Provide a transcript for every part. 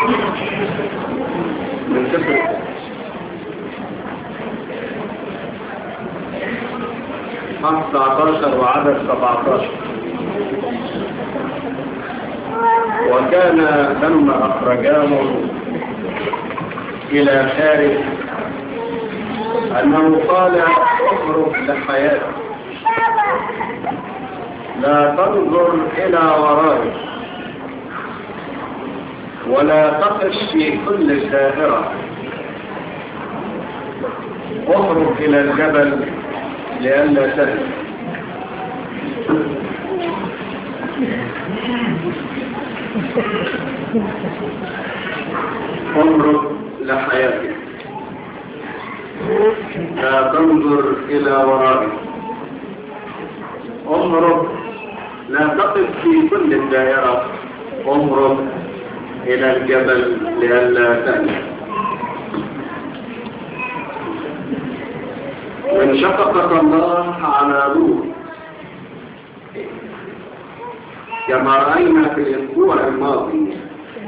من سفر خمسة عشر وعدد سبعة عشر وكان لما أخرجاه إلى خارج أنه قال اخرج لحياتك لا تنظر إلى ورائك ولا تقف في كل الدائرة اخرج إلى الجبل لئلا تهلك انظر لحياتك لا تنظر إلى ورائك انظر لا تقف في كل الدائرة انظر إلى الجبل لئلا تهلك من شفقة الله على نور كما رأينا في الأسبوع الماضي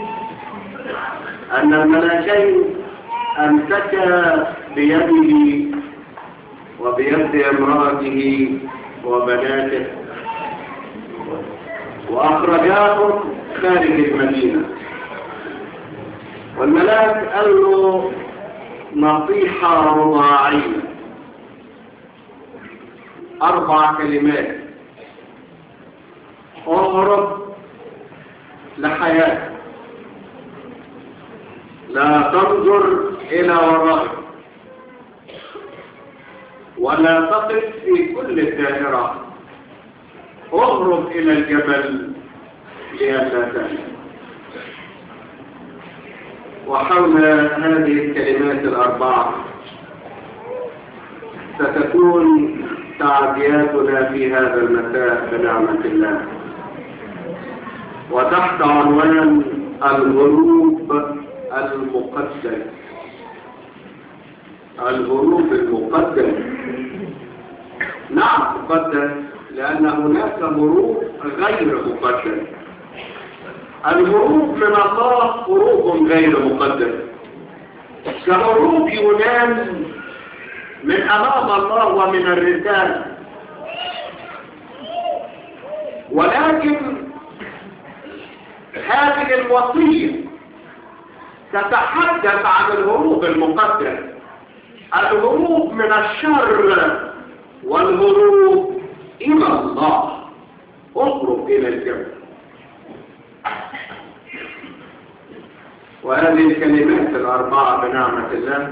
أن الملكين أمسكا بيده وبيد امرأته وبناته وأخرجاهم خارج المدينة والملاك قال له نصيحة رضاعية أربع كلمات اهرب لحياتك لا تنظر إلى ورائك ولا تقف في كل الدائرة اهرب إلى الجبل لئلا تهلك وحول هذه الكلمات الأربعة ستكون تعزياتنا في هذا المساء بنعمة الله وتحت عنوان الغروب المقدس الغروب المقدس نعم مقدس لأن هناك غروب غير مقدس الهروب من الله هروب غير مقدس كهروب يونان من أمام الله ومن الرسالة ولكن هذه الوصية تتحدث عن الهروب المقدس الهروب من الشر والهروب إلى الله اخرج إلى الجبل وهذه الكلمات الأربعة بنعمة الله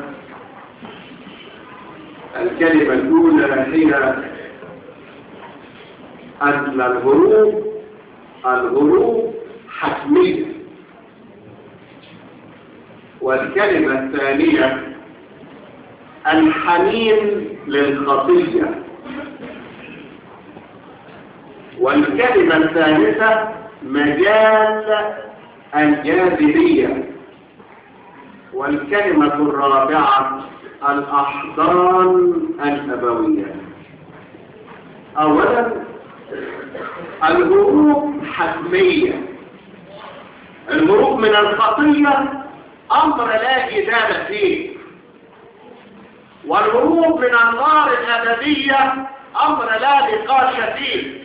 الكلمة الأولى هي أن الهروب الهروب حتمية والكلمة الثانية الحنين للخطية والكلمة الثالثة مجال الجاذبية والكلمة الرابعة الأحضان الأبوية أولا الهروب حتمية الهروب من الخطية أمر لا جدال فيه والهروب من النار الأبدية أمر لا نقاش فيه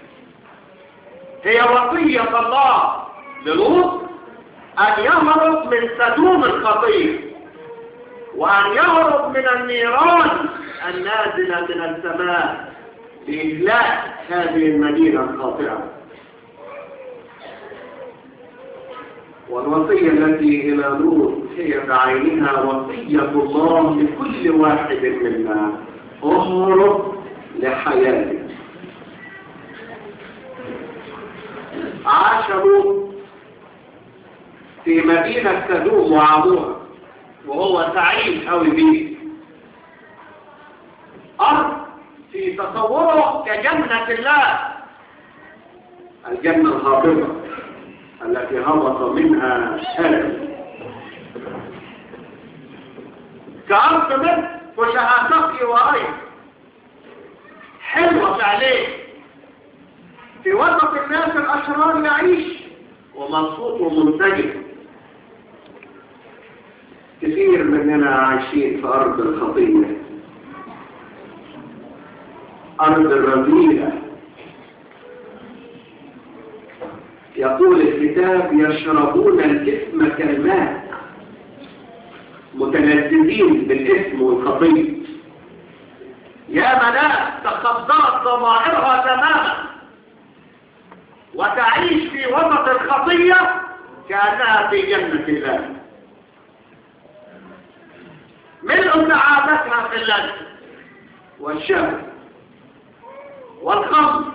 هي وصية الله للوط أن يهرب من سدوم الخطية وأن يهرب من النيران النازلة من السماء لإهلاك هذه المدينة الخاطئة والوصية التي إلى نور هي بعينها وصية الله لكل واحد منا اهرب لحياتك عاشوا في مدينة سدوم وعمورة وهو سعيد قوي بيه أرض في تصوره كجنة الله الجنة الهابطة التي هبط منها آدم كأرض مصر وشهاتك ورأي حلوة فعليه في وسط الناس الأشرار يعيش ومبسوط ومنتجب كثير مننا عايشين في أرض الخطية أرض الرذيلة يقول الكتاب يشربون الإثم كالماء متلذذين بالإثم والخطية يا مناس تخدرت ضمائرها تماما وتعيش في وسط الخطية كأنها في جنة الله ملء سعادتها في اللذة والشهوة والخمر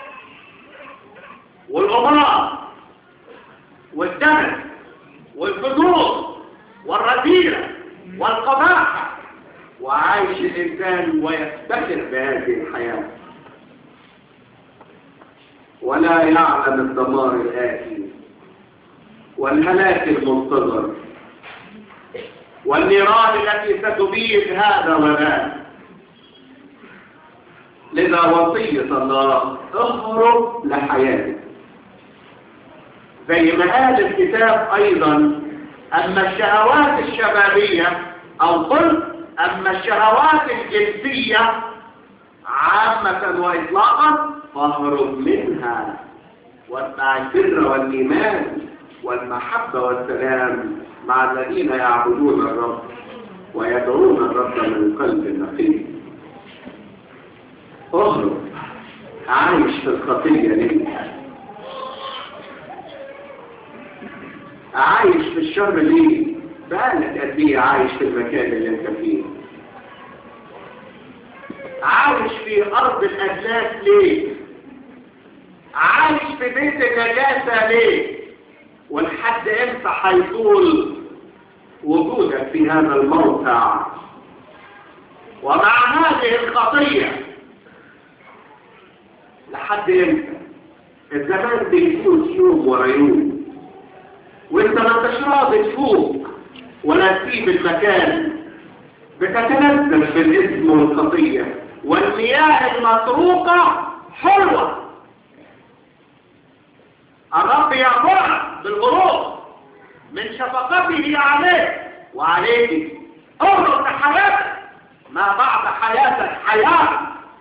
والغبار والدم والفضول والرذيلة والقباحة وعايش الإنسان ويفتخر بهذه الحياة ولا يعلم الدمار الآتي والهلاك المنتظر والنيران التي ستبيد هذا وذاك لذا وصية الله اهرب لحياتك زي ما قال الكتاب ايضا اما الشهوات الشبابية او قل اما الشهوات الجنسية عامة واطلاقا فاهرب منها واتبع البر والايمان والمحبة والسلام مع الذين يعبدون الرب ويدعون الرب من قلب نقي اهرب عايش في الخطية ليه عايش في الشر ليه بقالك قد ايه عايش في المكان اللي انت فيه عايش في ارض الادلاس ليه عايش في بيت النجاسة ليه ولحد امتى هيطول وجودك في هذا الموقع ومع هذه الخطيه لحد امتى الزمان بيفوت يوم ورا يوم وانت ما انتش راضي تفوق ولا تسيب المكان بتتنزل بالاثم والخطيه والمياه المطروقه حلوه الرب يامرك بالغروب من شفقته عليك وعليك انظر لحياتك ما بعد حياتك حياه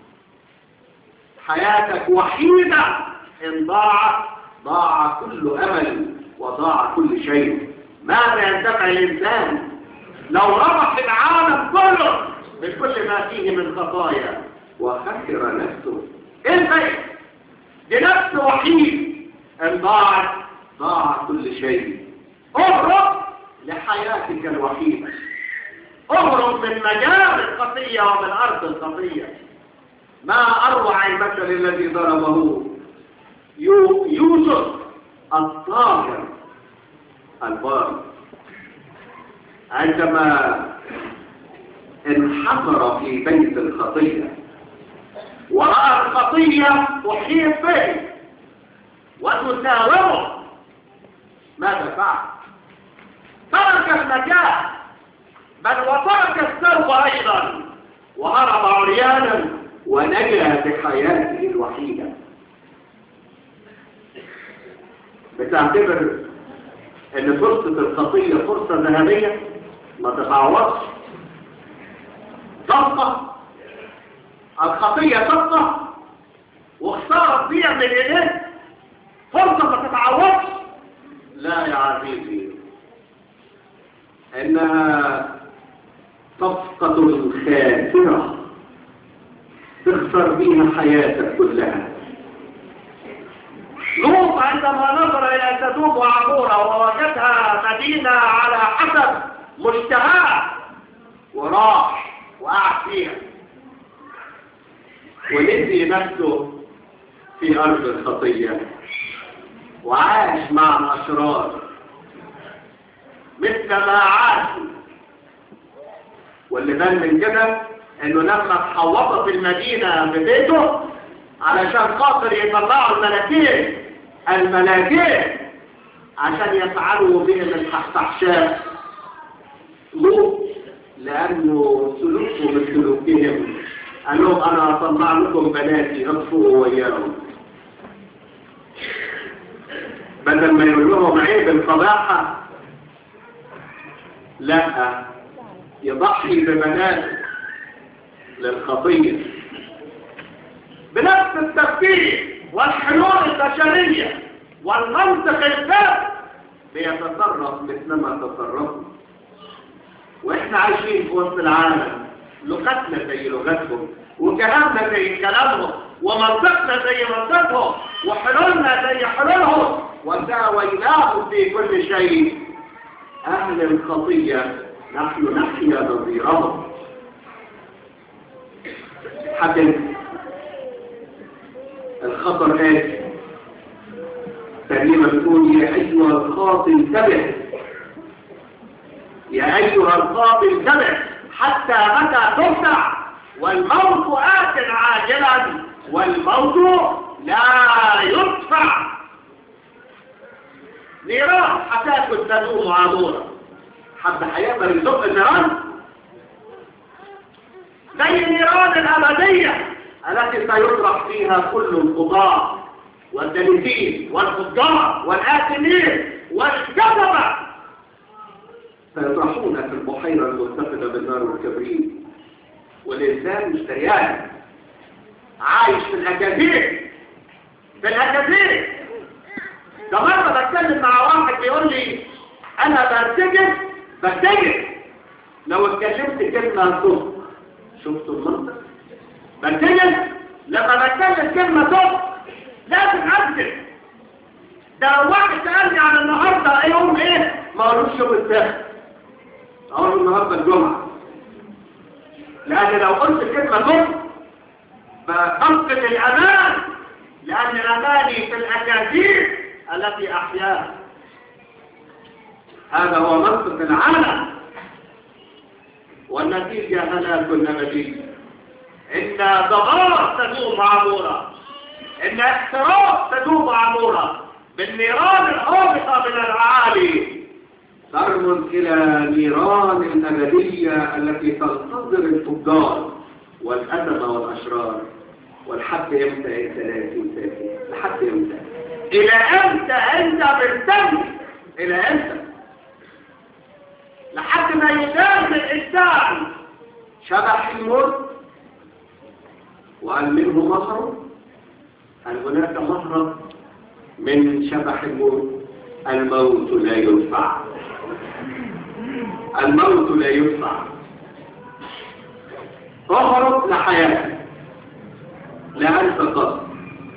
حياتك وحيدة إن ضاعت ضاع كل أمل وضاع كل شيء ماذا ينتفع الإنسان لو ربح العالم كله بكل ما فيه من خطايا وخسر نفسه انت دي نفس وحيد إن ضاعت ضاع كل شيء اهرب لحياتك الوحيدة اهرب من مجال الخطية ومن أرض الخطية ما أروع المثل الذي ضربه يو يوسف الطاهر البار عندما انحصر في بيت الخطية ورأى الخطية تحيط به وتساوره ماذا فعل؟ ترك النجاة بل وترك الثوب أيضا وهرب عريانا ونجا بحياته الوحيدة بتعتبر ان فرصة الخطية فرصة ذهبية ما تتعوضش صفقة الخطية صفقة وخسارة تضيع من ايديك فرصة ما تتعوضش لا يا عزيزي انها صفقة خاسرة تخسر بيها حياتك كلها لوط عندما نظر إلى سدوم وعمورة ووجدها مدينة على حسب مشتهاه وراح وقعد فيها ونسي نفسه في أرض الخطية وعاش مع الأشرار مثل ما عاشوا واللي بان من كده انه لما تحوطت المدينة ببيته علشان خاطر يطلعوا الملاكين الملاكين عشان يفعلوا بهم الفحشاء لوط لانه سلوكه من سلوكهم قال لهم انا اطلع لكم بناتي اطفوا وياهم بدل ما يقول لهم عيب الفضاحة لا يضحي ببناته للخطية بنفس التفكير والحلول البشرية والمنطق الفاسد بيتصرف مثلما تصرفوا واحنا عايشين في وسط العالم لغتنا زي لغتهم وكلامنا زي كلامهم ومنطقنا زي منطقهم وحلولنا زي حلولهم وساويناهم في كل شيء أهل الخطية نحن نحيا نظيرهم حتى الخطر آتي ترجمة بتقول يا أيها الخاطي انتبه يا أيها الخاطي انتبه حتى متى تفتح والموت آت عاجلا والموت لا يدفع نيران هتاكل تدوم عمورة حد هيقدر يزق النيران زي النيران الأبدية التي سيطرح فيها كل القضاء والدليسين والفجار والآثمين والكذبة سيطرحون في البحيرة المتخذة بالنار والكبريت والإنسان مش دريان عايش في الأكاذيب في الأكاذيب ده مرة بتكلم مع واحد بيقول لي أنا برتجل برتجل لو اتكلمت كلمة صدق شفتوا المنطق برتجل لما بتكلم كلمة صدق لازم أكذب ده لو واحد سألني عن النهاردة يوم ايه ما قالوش يوم السبت اقول النهاردة الجمعة لأن لو قلت كلمة صدق فأفقد الأمان لأن أماني في الأكاذيب التي أحياها هذا هو منطق العالم والنتيجة هلاك النبي إن ضغار تدوم عمورة إن احتراق تدوم عمورة بالنيران الهابطة من الأعالي ترمز إلى نيران الأبدية التي تنتظر الفجار والأدب والأشرار والحد يمتى انت لا تنسى لحد يمتى إلى أنت أنت مرتد إلى أنت لحد ما يدام الإنسان شبح الموت وهل منه مهرب هل هناك مهرب من شبح الموت الموت لا يدفع الموت لا يدفع تهرب لحياتك لا أنت قصد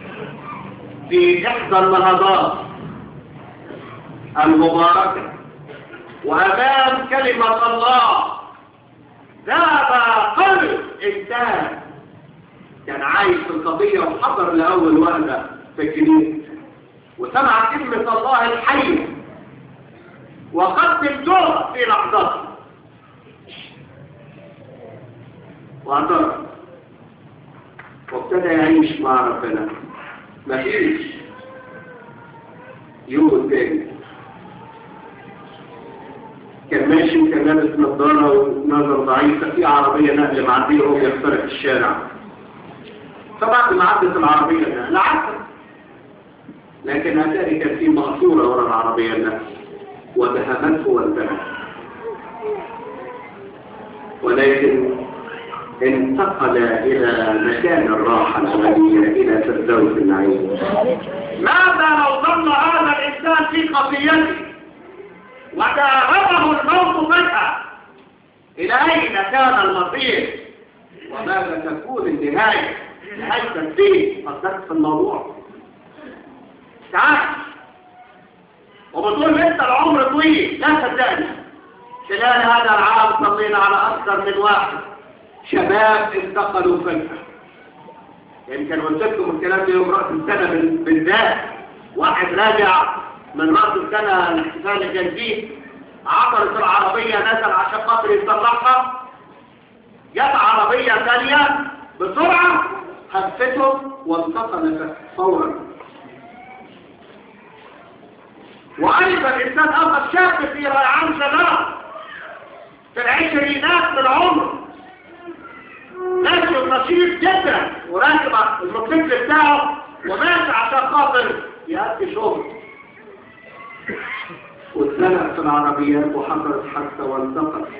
في إحدى النهضات المباركة وأمام كلمة الله ذهب قلب إنسان كان عايش في القضية وحضر لأول وهلة في الجنين وسمع كلمة الله الحية وقدم دور في لحظته واعترف وابتدى يعيش مع ربنا مفيش يوم تاني كان ماشي وكان لابس نظارة ونظر ضعيفة في عربية نقل معدية وهو بيخترق الشارع فبعد ما عدت العربية النقل عدت لكن أتاري كان في مقصورة ورا العربية النقل ودهمته وانتهت ولكن انتقل إلى مكان الراحة الأبدية إلى فردوس النعيم ماذا لو ظل هذا الإنسان في قضيته وداربه الموت فجأة إلى أين كان المصير وماذا تكون النهاية نهاية الدين فكرت في الموضوع تعال وبتقول انت العمر طويل لا صدقني خلال هذا العام صلينا على أكثر من واحد شباب انتقلوا فجأة يمكن قلت لكم الكلام ده يوم رأس السنة بالذات واحد راجع من رأس السنة الاحتفال الجنسي عطرت العربية نزل عشان خاطر يصلحها جت عربية ثانية بسرعة خفته وانتقل فورا وأيضا الإنسان أخذ شاب في ريعان شباب في العشرينات من العمر ماشي نشيط جدا وراكب الموتوسيكل بتاعه وماشي عشان خاطر يأدي شغل واتزنق في العربيات وحصلت حادثة وانتقل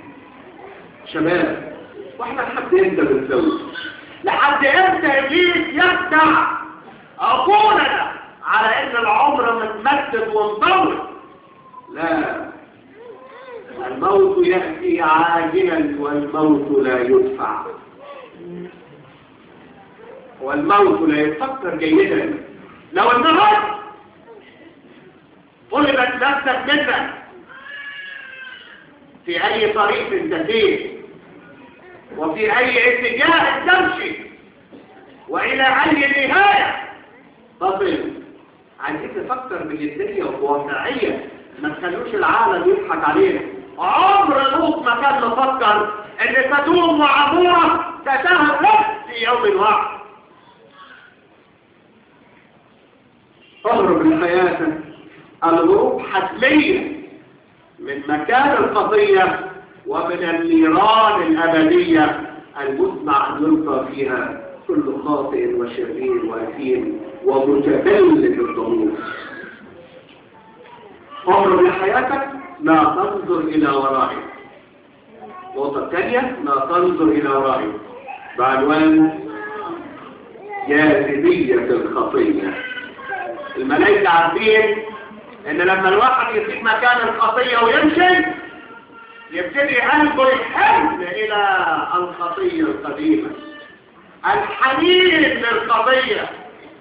شباب واحنا لحد امتى بنسوي لحد امتى ابليس يخدع عقولنا على ان العمر متمدد ومطول لا الموت يأتي عاجلا والموت لا يدفع والموت لا يفكر جيدا لو النهار طلبت نفسك منك في اي طريق تسير وفي اي اتجاه تمشي والى اي نهاية تصل عايزين تفكر بجدية وبواقعية ما تخلوش العالم يضحك علينا عمر لوط ما كان مفكر ان سدوم وعمورة تتهرب في يوم واحد اهرب من حياتك الهروب حتمية من مكان القضية ومن النيران الأبدية المسمع أن يلقى فيها كل خاطئ وشرير وأثيم ومتبلد الضمير اهرب من حياتك لا تنظر إلى ورائك النقطة الثانية لا تنظر إلى ورائك بعنوان جاذبية الخطية الملائكة عارفين ان لما الواحد يسيب مكان الخطية ويمشي يبتدي قلبه يحن الى الخطية القديمة الحنين للقضية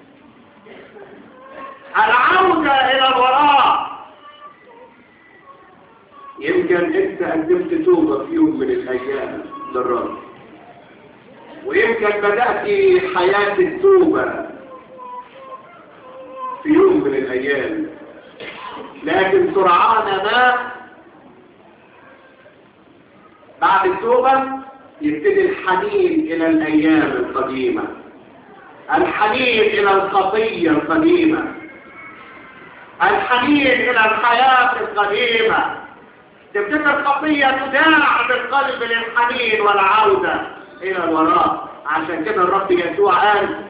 العودة الى الوراء يمكن انت قدمت توبة في يوم من الايام للرب ويمكن بدأت حياة التوبة في يوم من الايام لكن سرعان ما بعد التوبة يبتدي الحنين إلى الأيام القديمة الحنين إلى الخطية القديمة الحنين إلى الحياة القديمة تبتدي الخطية تداع بالقلب للحنين والعودة إلى الوراء عشان كده الرب يسوع قال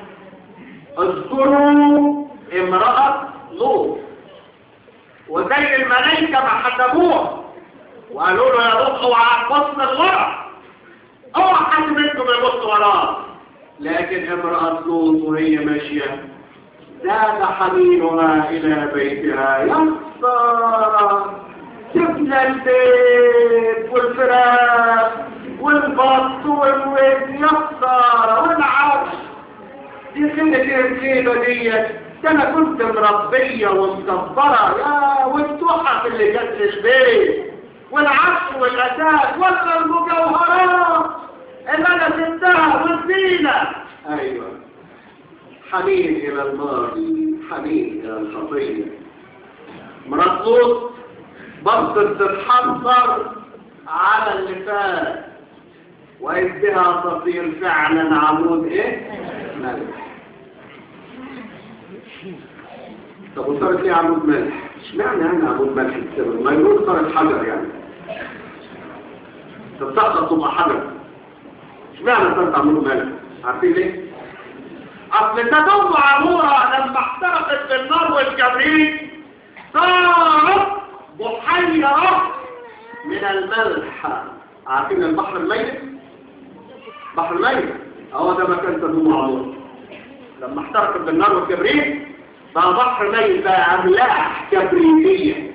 اذكروا امرأة لوط وزي الملائكة ما حسبوه وقالوا له يا لوط اوعى تبص لورا اوعى حد منكم يبص وراه لكن امرأة لوط وهي ماشية زاد حنينها إلى بيتها يا خسارة سبنا البيت والفراخ والبط والود يا خسارة والعرش دي خلة الخيبة ديت ده انا كنت مربية ومكبرة يا والتحف اللي جت للبيت والعفش والاساس ولا المجوهرات اللي انا سبتها والزينة ايوه حنين الى الماضي حنين الى الخطية مرطوط بطل تتحضر على اللي فات وإذ بها تصير فعلا عمود ايه ملح طب وصارت ليه عمود ملح اشمعنى يعني عمود ملح السبب ما يقول صارت حجر يعني طب تحصل تبقى حجر اشمعنى صارت عمود ملح عارفين ليه اصل تدوم عمورة لما احترقت بالنار والكبريت صارت بحيرة من الملح عارفين البحر الميت بحر الميت اهو ده مكان تدوم عمورة لما احترقت بالنار والكبريت بقى بحر ميت بقى املاح كبريتية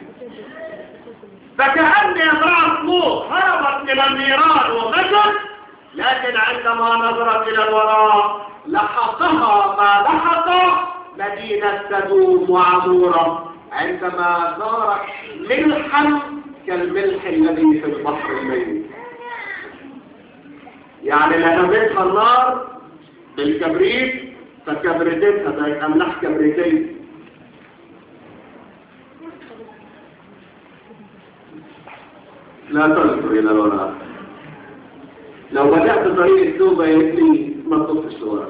فكأن امرأة لوط هربت الى النيران ومشت لكن عندما نظرت الى الوراء لحقها ما لحق مدينة سدوم وعمورة عندما صارت ملحا كالملح الذي في البحر الميت يعني لهبتها النار بالكبريت فكبريتها بقت املاح كبريتيه لا تنظر الى الوراء لو بدأت طريق التوبة يا ابني ما تطفش الوراء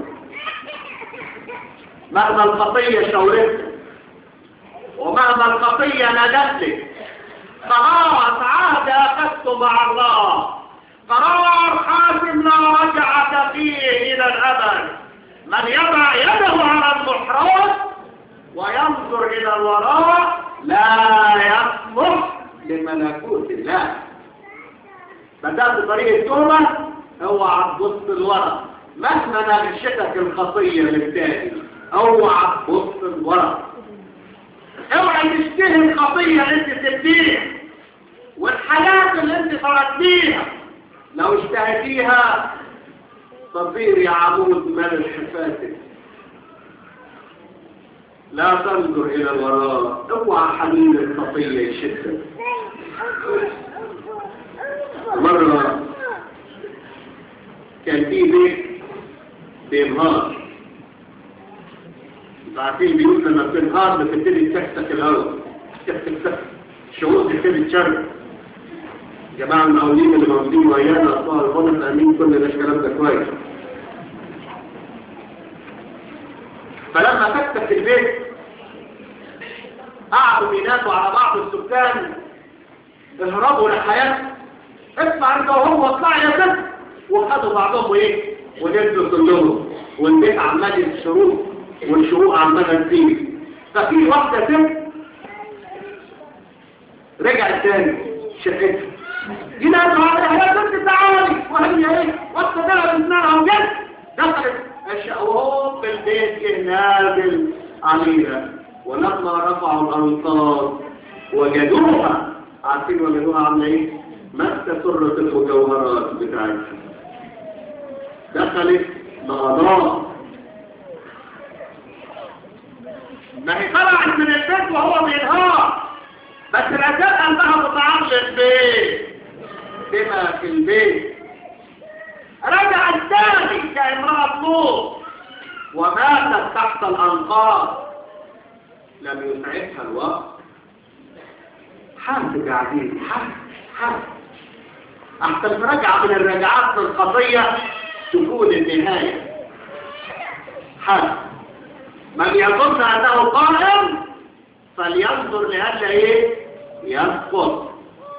مهما الخطية شورتك ومهما الخطية ندتك خلاص عهد أخذت مع الله قرار حاسم لا رجعة فيه إلى الأبد من يضع يده على المحراث وينظر إلى الوراء لا يصلح لملكوت الله بدأت طريق التوبة اوعى تبص لورا مهما نغشتك الخطية للتاني اوعى تبص لورا اوعى تشتهي الخطية اللي انت سبتيها والحاجات اللي انت تركتيها لو اشتهيتيها تصير عمود ملح فاتك لا تنظر الى الوراء اوعى حنين الخطية يشدك مرة كان في بيت بينهار عارفين بيقول لما بتنهار بتبتدي تكتك الاول تكتك تكتك الشعور تبتدي تشرب جماعة المقاولين اللي موجودين ويانا أطفال الغنى فاهمين كل ده الكلام ده كويس فلما تكتك البيت قعدوا بيناتوا على بعض السكان اهربوا لحياتهم اطلع انت وهو اطلع يا ست وخدوا بعضهم وايه ونزلوا كلهم والبيت عمال ينشروه والشروق عمالة تزيد ففي واحدة ست رجعت تاني شقتها جينا عليها يا ست تعالي وهي ايه واستدلها بسنانها وجد دخلت الشقوهم في البيت جه نازل عليها ولما رفعوا الأنصار وجدوها عارفين وجدوها عامله ايه؟ ما سرة المجوهرات بتاعتها دخلت بغضاء ما هي طلعت من البيت وهو بينهار بس الأجل قلبها متعلق البيت بما في البيت رجع الثاني كامرأة لوط وماتت تحت الأنقاض لم يسعفها الوقت حاسب يا عزيزي حاسب حاسب أحسن ترجع من الرجعات القضية تكون النهاية حاسب من يظن أنه قائم فلينظر لهذا إيه يسقط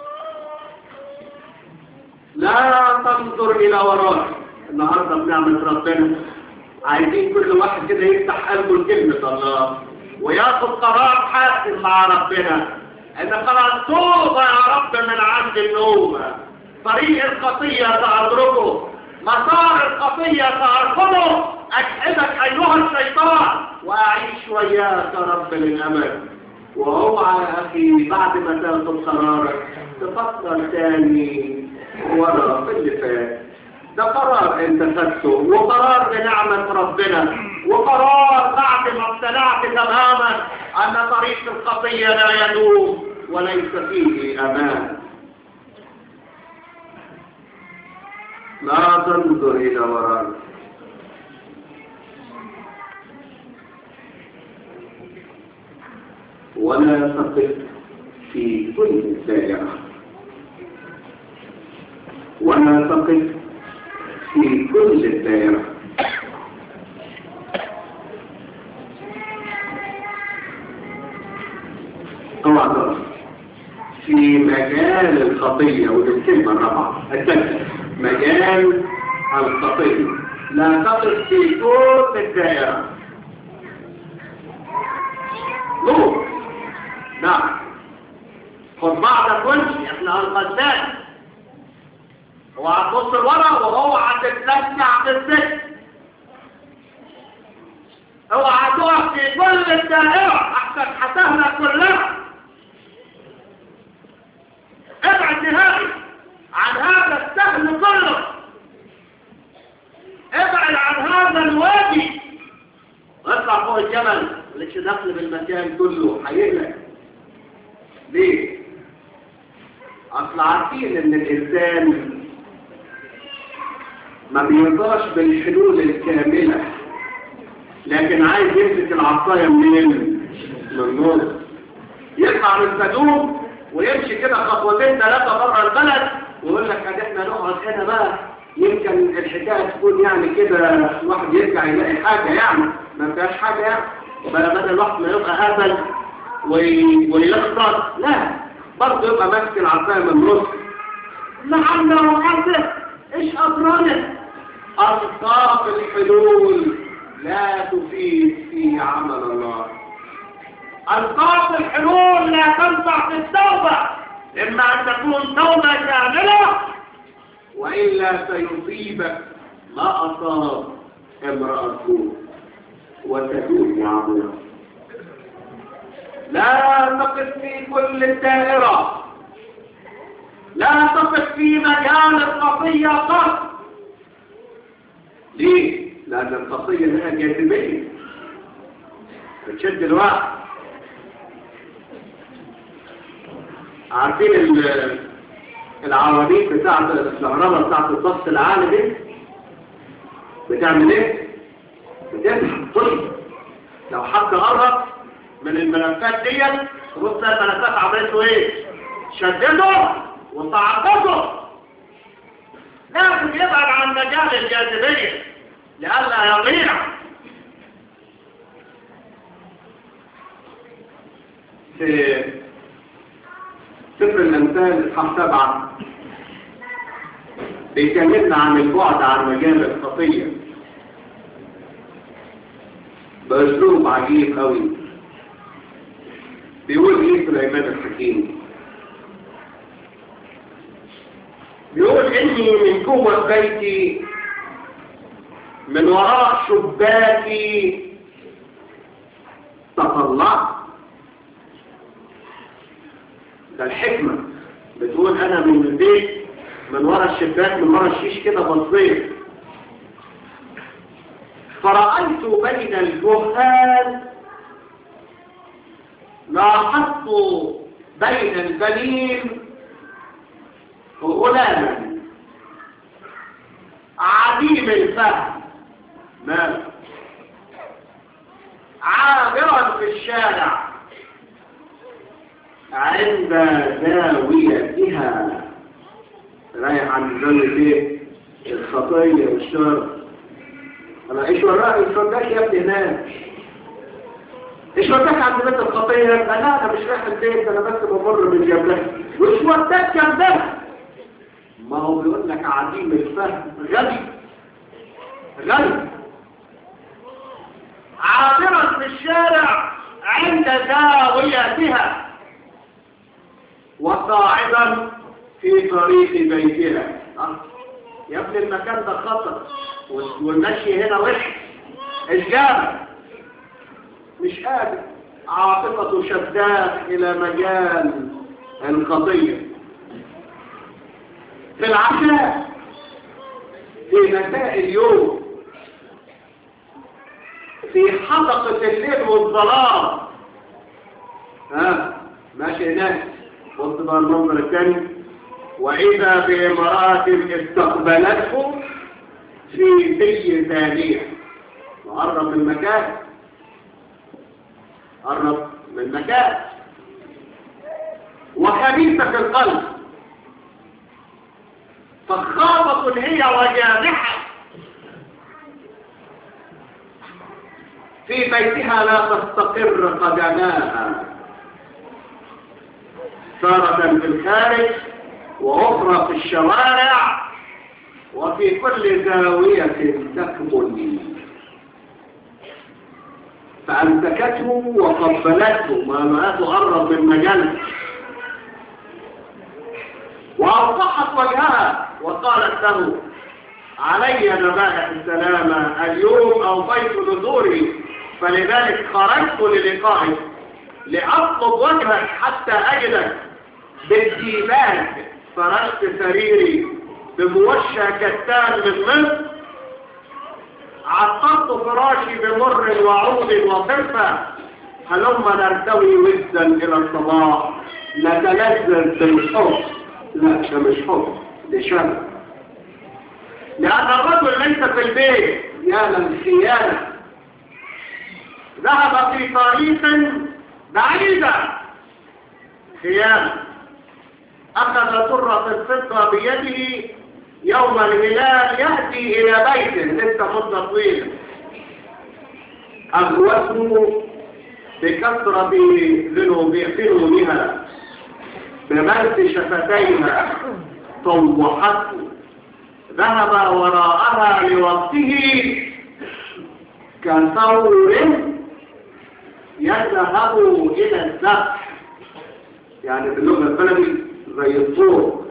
لا تنظر إلى وراك النهاردة بنعمة ربنا عايزين كل واحد كده يفتح قلبه لكلمة الله وياخد قرار حاسم مع ربنا ان خلاص توبة يا رب من عند النوبة طريق الخطية سأدركه مسار الخطية سأرفضه أجحدك أيها الشيطان وأعيش وياك رب للأمل واوعى يا أخي بعد ما تاخد قرارك تفكر تاني ورا في اللي فات ده قرار انت خدته وقرار بنعمة ربنا وقرار بعد ما اقتنعت تماما ان طريق الخطية لا يدوم وليس فيه امان لا تنظر الى وراك ولا تقف في كل دائرة ولا تقف في كل الدائرة طبعا في مجال الخطية ودي الكلمة الرابعة الثالثة مجال الخطية لا تقف في كل الدائرة نور نعم خد بعضك وامشي احنا الغزال هو هتبص لورا وهو هتتلسع في السجن هو هتقف في كل الدائرة احسن هتهلك كلها ابعد نهائي عن هذا السهل كله ابعد عن هذا الوادي واطلع فوق الجبل مالكش دخل بالمكان كله هيهلك ليه؟ اصل عارفين ان الانسان ما بيرضاش بالحلول الكاملة لكن عايز يمسك العصاية منين؟ من النص يطلع من السدوم ويمشي كده خطوتين ثلاثة بره البلد ويقول لك ادي احنا نقعد هنا بقى يمكن الحكاية تكون يعني كده الواحد يرجع يلاقي حاجة يعني ما فيهاش حاجة يعني بلا بدل الواحد ما يبقى هبل ويخسر لا برضه يبقى ماسك العصاية من النص لعل وحسب ايش اضرانك أصداق الحلول لا تفيد في عمل الله ألقاب الحلول لا تنفع في التوبة إما أن تكون توبة كاملة وإلا سيصيبك ما أصاب امرأة لوط وتدوم يا عمرو لا تقف في كل الدائرة لا تقف في مجال الخطية قط ليه؟ لأن الخطية لها جاذبية بتشد الوقت عارفين ال- العواميد بتاعت الكهرباء بتاعت الضغط العالي دي بتعمل ايه؟ بتسحب طيب لو حد قرب من الملفات ديت تبص تلاقي الملفات عملته ايه؟ شدده وصعدته لازم يبعد عن مجال الجاذبية لئلا يضيع في سفر الأمثال إصحاح سبعة بيكلمنا عن البعد عن مجال الخطية بأسلوب عجيب قوي بيقول ايه سليمان الحكيم بيقول اني من جوه بيتي من وراء شباكي تطلعت ده الحكمة بتقول انا من البيت من ورا الشباك من ورا الشيش كده بصيت فرأيت بين الجهال لاحظت بين البنين غلاما عديم الفهم ماذا عابرا في الشارع عند زاويتها رايح عن زاوية ايه الخطية والشر انا ايش وراء ايش وداك يا ابني هناك ايش وداك عند بيت الخطية لا انا مش رايح البيت انا بس بمر من جنبها وايش وداك جنبها ما هو بيقول لك عديم الفهم غبي غبي عابرا في الشارع عند زاويتها وصاعدا في طريق بيتها أه. يا ابن المكان ده خطر والمشي هنا وحش ايش جابك مش قادر عاطفته شداك الى مجال الخطيه في العشاء في مساء اليوم في حدقة الليل والظلام ها ماشي هناك بص بقى المنظر الثاني وإذا بامرأة استقبلته في زي ثانية وقرب من مكان قرب من مكان وخبيثة القلب فخاضة هي وجامحة في بيتها لا تستقر قدماها تارة في الخارج وأخرى في الشوارع وفي كل زاوية تكمل فأمسكته وقبلته ما مآته قرب من مجاله وأوضحت وجهها وقالت له علي نباهة السلامة اليوم أوفيت نذوري فلذلك خرجت للقائك لأطلب وجهك حتى أجدك بالديبان فرشت سريري بموشى كتان من مصر عطرت فراشي بمر وعود وصرفة هلما نرتوي وزا إلى الصباح نتلذذ بالحب لا ده مش حب ده شر لأن الرجل ليس في البيت يا للخيانة ذهب في طريق بعيدة خيانة أخذ طرة الفضة بيده يوم الهلال يأتي إلى بيته لسه مدة طويلة أغوته بكثرة ذنوبها بمس شفتيها طوحته ذهب وراءها لوقته كثور يذهبوا إلى الذبح يعني باللغة البلدي زي الطور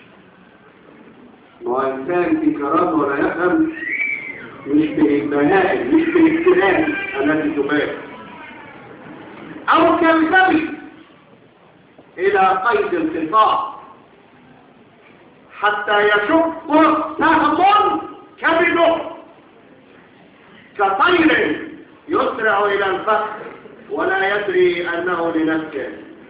ما هو إنسان في كرامة ولا يفهم مش بالبهائم مش بالاختلاف التي تبان أو كالغبي إلى قيد القطاع حتى يشق سهم كبده كطير يسرع إلى الفخ ولا يدري أنه لنفسه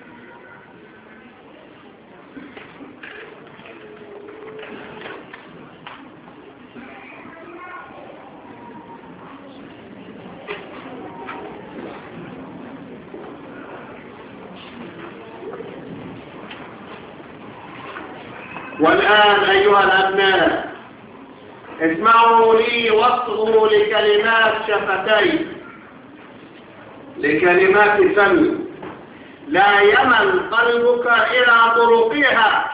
والآن أيها الأبناء اسمعوا لي واصغوا لكلمات شفتي لكلمات فمي لا يمل قلبك إلى طرقها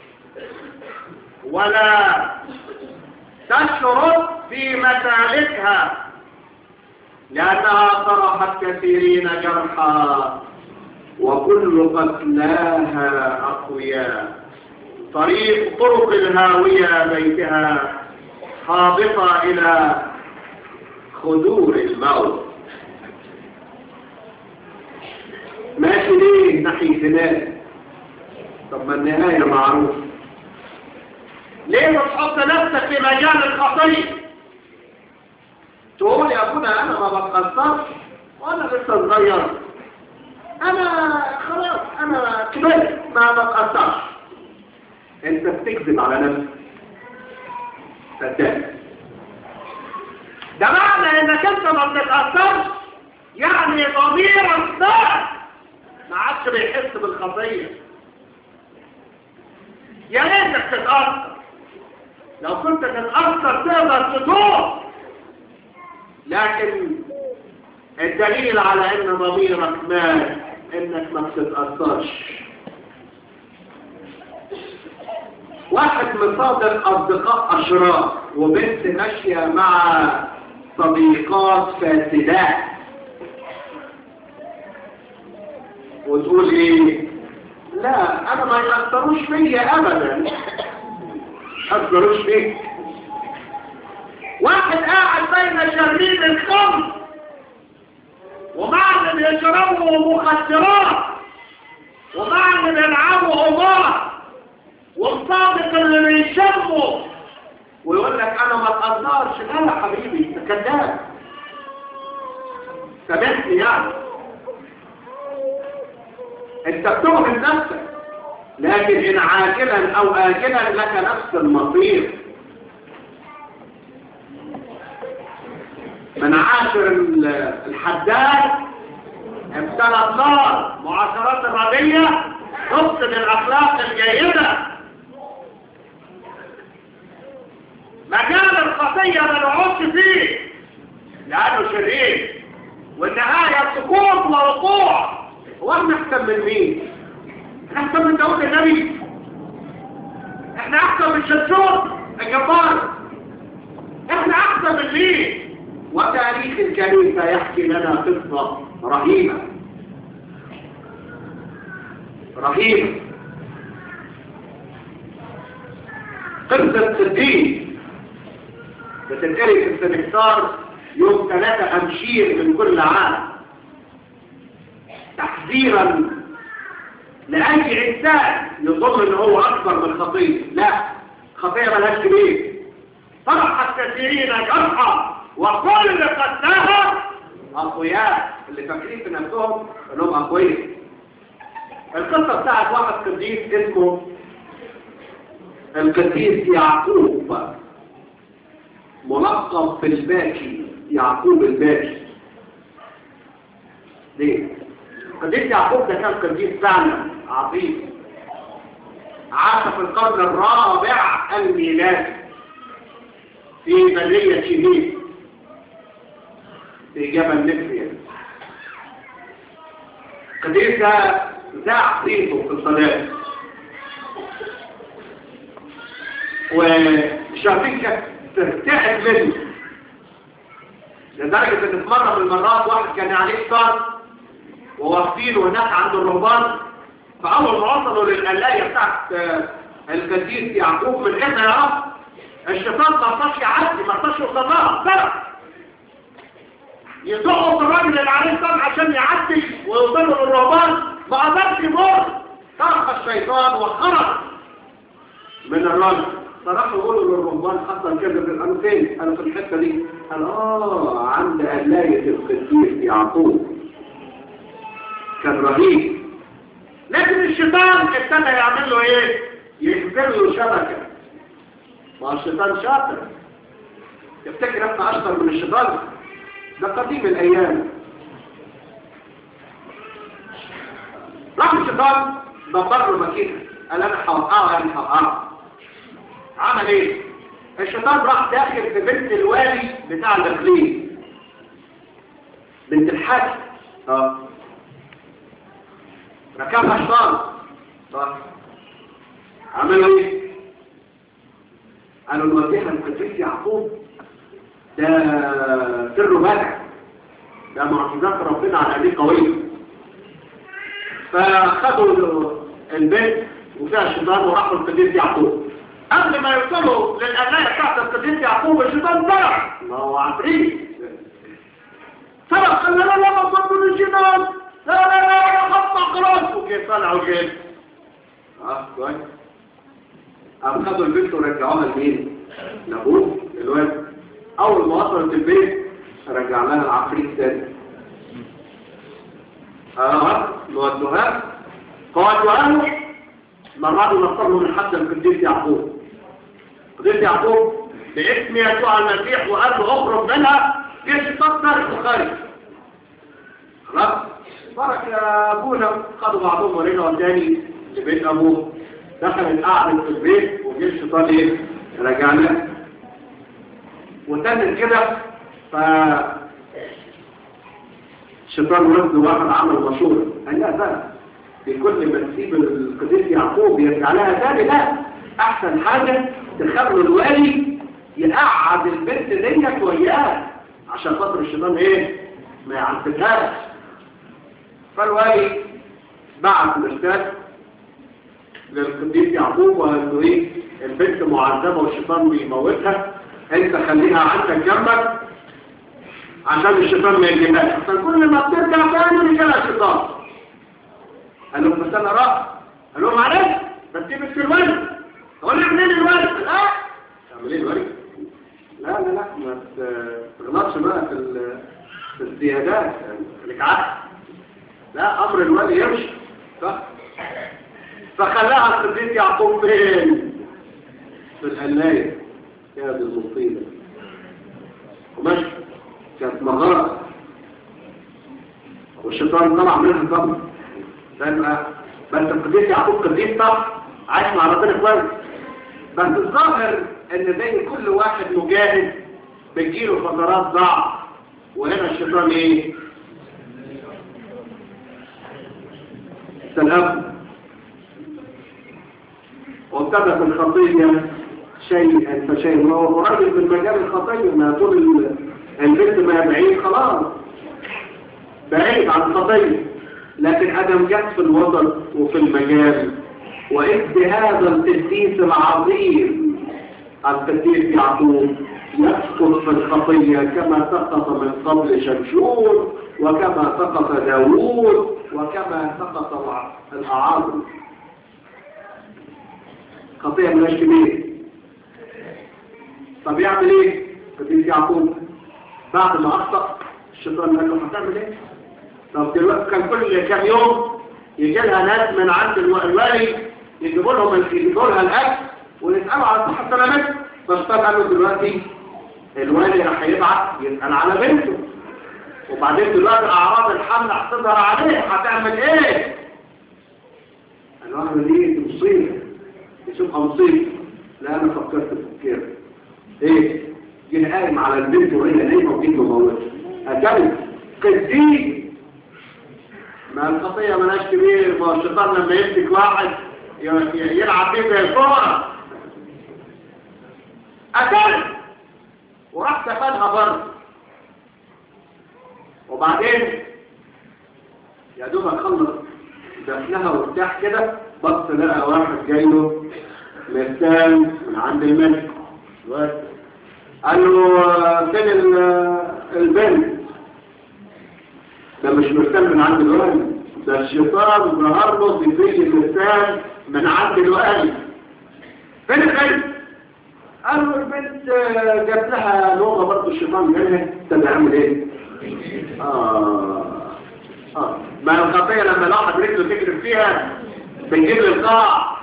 ولا تشرد في مسالكها لأنها طرحت كثيرين جرحا وكل قتلاها أقوياء طريق طرق الهاوية بيتها هابطة إلى خدور الموت ماشي ليه ناحية هناك طب ما النهاية معروفة ليه بتحط نفسك في مجال الخطية تقول يا ابونا انا ما بتأثرش وانا لسه صغير انا خلاص انا كبرت ما بتأثرش انت بتكذب على نفسك صدقني ده معنى انك انت ما بتتأثرش يعني ضميرك ده ما عادش بيحس بالخطية يا ريتك تتأثر لو كنت تتأثر تقدر تتوب لكن الدليل على ان ضميرك مات انك ما بتتأثرش واحد مصادر اصدقاء اشرار وبنت ماشية مع صديقات فاسدات وتقول ايه لا انا ما يأثروش فيا ابدا يأثروش فيك واحد قاعد بين شربين الخمر وبعد بيشربوا مخدرات وبعد بيلعبوا قمار والصادق اللي بيشمه ويقول لك انا ما اتقدرش لا يا حبيبي انت كذاب سامحني يعني انت بتؤمن نفسك لكن ان عاجلا او اجلا لك نفس المصير من عاشر الحداد ابتلى النار معاشرات الربية تفسد الاخلاق الجيدة مجال الخطية ما نقعدش فيه لانه شرير والنهاية سقوط ووقوع هو احنا احسن من مين احنا احسن من داود النبي احنا احسن من شمشون الجبار احنا احسن من مين وتاريخ الكنيسة يحكي لنا قصة رهيبة رهيبة قصة الدين بتنقري في السمكتار يوم ثلاثة أمشير من كل عام تحذيرا لأي إنسان يظن أنه هو أكبر من خطية لا خطية ملهاش كبير فرحت كثيرين جرحى وكل قتلها أقوياء اللي فاكرين في نفسهم أنهم أقوياء القصة بتاعت واحد قديس اسمه القديس يعقوب ملقب بالباكي يعقوب الباكي ليه؟ قديس يعقوب ده كان قديس فعلا عظيم عاش في القرن الرابع الميلادي في برية شهيد في جبل نفريا قديس ده ذاع صيته في الصلاة والشياطين كانت ترتعب منه لدرجة ان في مرة من المرات واحد كان عليه صار وواقفين هناك عند الرهبان فأول ما وصلوا للقلاية بتاعت آه، القديس يعقوب من هنا يا رب الشيطان ما رضاش يعدي ما رضاش يوصل لها فرق يزقوا في الراجل اللي عليه الصلاة عشان يعدي ويوصلوا للرهبان ما قدرش يمر طرق الشيطان وخرج من الراجل فراحوا يقولوا للرهبان حصل كذا قالوا فين؟ قالوا في الحته دي قال اه عند قلايه القديس يعقوب كان رهيب لكن الشيطان ابتدى يعمل له ايه؟ يكبر له شبكه ما الشيطان شاطر تفتكر احنا اشطر من الشيطان ده قديم الايام راح الشيطان دبر له مكينه قال انا هوقعه يعني هوقعه عمل ايه الشيطان راح داخل في بنت الوالي بتاع الاقليم بنت الحاج اه ركبها شيطان اه عملوا ايه قالوا نوديها القديس يعقوب ده سر بادع ده معجزات ربنا على ايديه قويه فخدوا البنت وفيها الشيطان وراحوا القديس يعقوب قبل ما يوصلوا للقلاية بتاعت القديس يعقوب الشيطان طلع ما هو عفريت طلع قال لا لا لا ما صدوا الشيطان لا لا لا لا خطع خلاص وكيف طلعوا كيف اه كويس قام خدوا البنت ورجعوها لمين؟ لابوه الواد اول ما وصلت البيت رجع لها العفريت تاني اه نودوها قالوا له مرات نصره من حد القديس يعقوب القديس يعقوب باسم يسوع المسيح وقال له اخرج منها جيش تكسر وخارج خلاص بارك يا ابونا خدوا بعضهم ورجعوا تاني لبيت ابوه دخلت قعدت في البيت وجه الشيطان ايه رجعنا وتنت كده ف الشيطان ولد واحد عمل مشهور قال لا بقى بكل ما تسيب القديس يعقوب يرجع لها تاني لا احسن حاجة تخلوا الوالي يقعد البنت ديت وياه عشان خاطر الشيطان ايه ما يعذبهاش فالوالي بعت الاستاذ للقديس يعقوب وقال له ايه البنت معذبه والشيطان بيموتها انت خليها عندك جنبك عشان الشيطان ما يجيبهاش عشان كل ما بترجع تاني يجيلها الشيطان قال لهم بس انا راح قال لهم معلش بس تجيب الوالد تقول لي منين الوالد لا تعمل ايه الوالد لا لا لا ما تغلطش بقى في ال- في الزيادات يعني خليك عقل لا امر الوالي يمشي صح فخلاها القديس يعقوب فين في القلايه يا دي المصيبه وماشي كانت مغاره والشيطان طلع منها طبعا لأن بس القديس يعقوب قديس صح عايش مع ربنا كويس بس الظاهر ان زي كل واحد مجاهد بتجيله فترات ضعف وهنا الشيطان ايه سلام وابتدت الخطية شيئا فشيئا هو راجل من مجال الخطية ما طول ال- البنت ما بعيد خلاص بعيد عن الخطية لكن ادم جت في الوسط وفي المجال وإذ بهذا القديس العظيم القديس يعقوب يسقط في الخطية كما سقط من قبل شمشون وكما سقط داوود وكما سقط الع- الأعاظم خطية ملاش كبير طب يعمل ايه قديس يعقوب بعد ما أخطأ الشيطان قال له هتعمل ايه طب دلوقتي كان كل كام يوم يجي لها ناس من عند الو- الوالي يجيبوا لهم يجيبوا لها الاكل ويسالوا على صحه سلامتها فالشيطان قال له دلوقتي الوالي راح يبعت يسال على بنته وبعدين دلوقتي اعراض الحمل هتظهر عليه هتعمل ايه؟ قال له اعمل ايه دي مصيبه يشوفها مصيبه لا انا فكرت تفكير ايه؟ جه قايم على البنت وهي نايمه وجيت مموتها اجل قديس ما الخطية ملاش كبير ما هو الشيطان لما يمسك واحد ي- ي- يلعب بيه زي الكورة أكل وراح سفنها بره وبعدين يا دوب اخلص دفنها وارتاح كده بص لقى واحد جاي له مرسال من عند الملك قال له فين ال- البنت ده مش مرسال من عند الوالي ده الشيطان ظهر له في فيش مرسال من عند الوالي فين البنت قال له البنت آه، جات لها لغه برضه الشيطان جالها طب اعمل ايه اه اه ما الخطيه لما الواحد رجله تجري فيها بنجيب القاع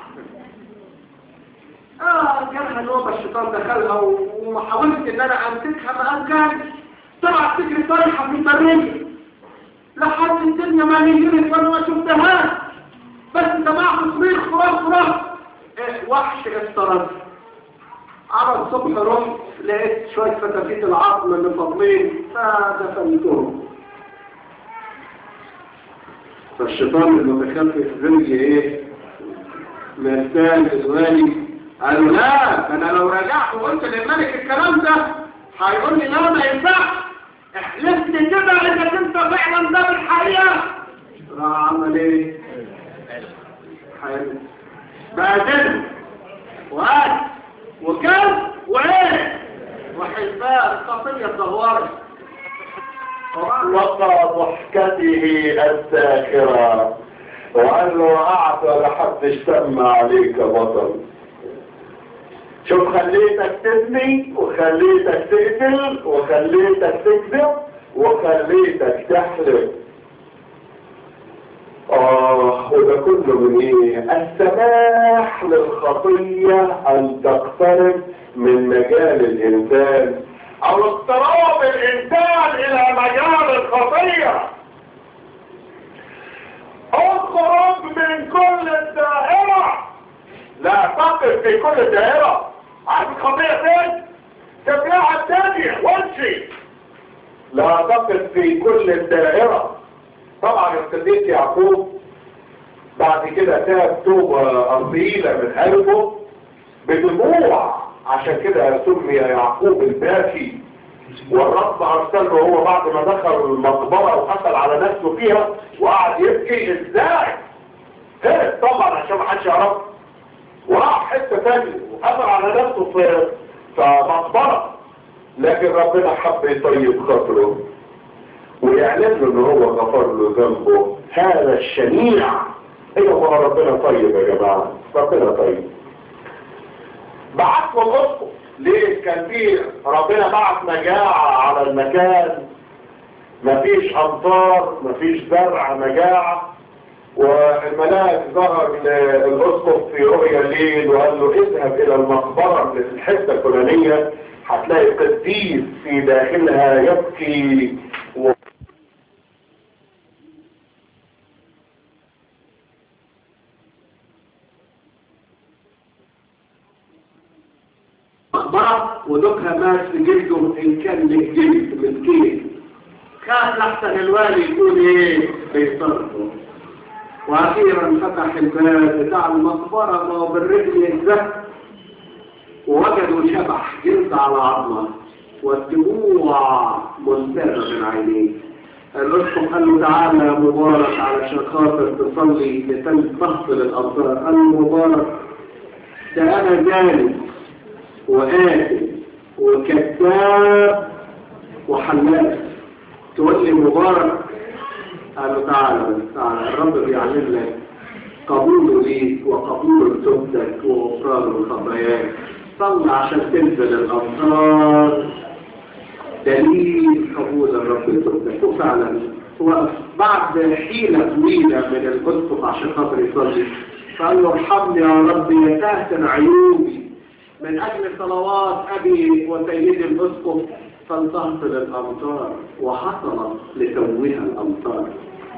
اه جالها نوبه الشيطان دخلها و- وما حاولت ان انا امسكها ما امكنش طلعت تجري طايحه في طريقي لحد الدنيا ما نجرت وانا ما شفتهاش بس سمعت صريخ صراخ صراخ إيه، وحش افترس على الصبح رحت لقيت شوية فتافيت العظم اللي فاضلين فدفنتهم فالشيطان المتخفف زي ايه مرسال الوالي قالوا لا انا لو رجعت وقلت للملك الكلام ده هيقول لي لا ما ينفعش احلفت كده انك انت فعلا ده بالحقيقه راح عمل ايه حلو بقى وقال وكان وايه وحلفاء القضيه اتدهورت وقع ضحكته الساخرة وقال له أعطى لحد سمى عليك بطل شوف خليتك تبني وخليتك تقتل وخليتك تكذب وخليتك تحلف آه وده كله من إيه؟ السماح للخطية أن تقترب من مجال الإنسان أو اقتراب الإنسان إلى مجال الخطية اخرج من كل الدائرة لا تقف في كل الدائرة عارف الخطية فين؟ تبلعها الثانية وامشي لا تقف في كل الدائرة طبعا القديس يعقوب بعد كده تاب توبة أصيلة من قلبه بدموع عشان كده سمي يعقوب الباكي والرب ارسله هو بعد ما دخل المقبرة وقتل على نفسه فيها وقعد يبكي ازاي هرب طبعا عشان ما حدش يعرف وراح حتة تانية وقتل على نفسه في في مقبرة لكن ربنا حب يطيب خاطره ويعلن له ان هو غفر له ذنبه هذا الشنيع ايوه ما ربنا طيب يا جماعه ربنا طيب بعت له الاسقف ليه كان في ربنا بعت مجاعة على المكان مفيش امطار مفيش زرع مجاعة والملاك ظهر للاسقف في رؤيا الليل وقال له اذهب الى المقبرة في الحتة الفلانية هتلاقي قديس في داخلها يبكي و... مقبرة ودكها مات في جلده إن كان للجلد مسكين كان لحسن الوالي يقول إيه بيصرفه وأخيرا فتح الباب بتاع المقبرة ما هو بالرجل ينزف ووجدوا شبح جلد على عظمه والدموع مسترة من عينيه الرسول قال له تعالى يا مبارك علشان خاطر تصلي لتنفصل الأبصار قال له مبارك ده أنا جالس وآتي وكذاب وحلاف تقول لي مبارك قال له تعالى بس تعالى الرب بيعلم لك قبوله ليك وقبول توبتك وغفران الخطاياك صل عشان تنزل الأمطار دليل قبول الرب توبتك وفعلا هو بعد حيلة طويلة من الأسقف عشان خاطر يصلي فقال له ارحمني يا رب يا تهتن عيوبي من أجل صلوات أبي وسيدي الأسقف فلتهطل الأمطار وحصلت لتوها الأمطار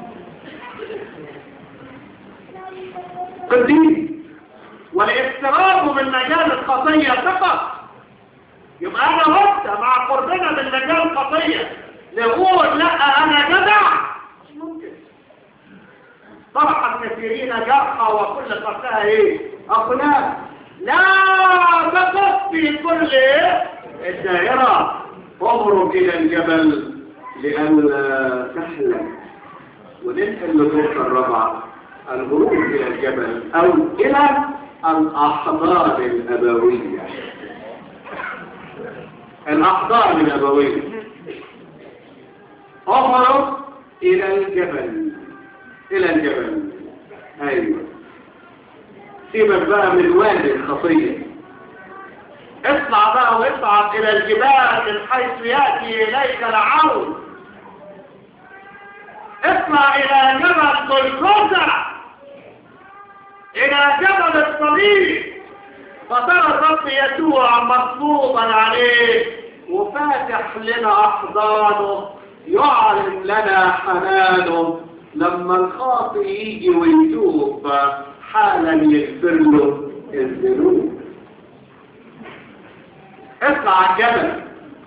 قديم والاقتراب من مجال الخطية فقط يبقى أنا وقت مع قربنا من مجال الخطية نقول لا أنا جدع مش ممكن طرح الكثيرين جرحى وكل قتلها ايه أقلام لا تقف في كل الدائرة اضرب إلى الجبل لأن تحلم وننقل للنقطة الرابعة الهروب إلى الجبل أو إلى الأحضان الأبوية الأحضان الأبوية أهرب إلى الجبل إلى الجبل أيوة سيبك بقى من وادي الخطية اطلع بقى واصعد إلى الجبال من حيث يأتي إليك العون اطلع إلى جبل جلجوزة إلى جبل الصليب فترى الرب يسوع مصلوبا عليه وفاتح لنا أحضانه يعلن لنا حنانه لما الخاطئ يجي ويتوب حالا يغفر له الذنوب اطلع الجبل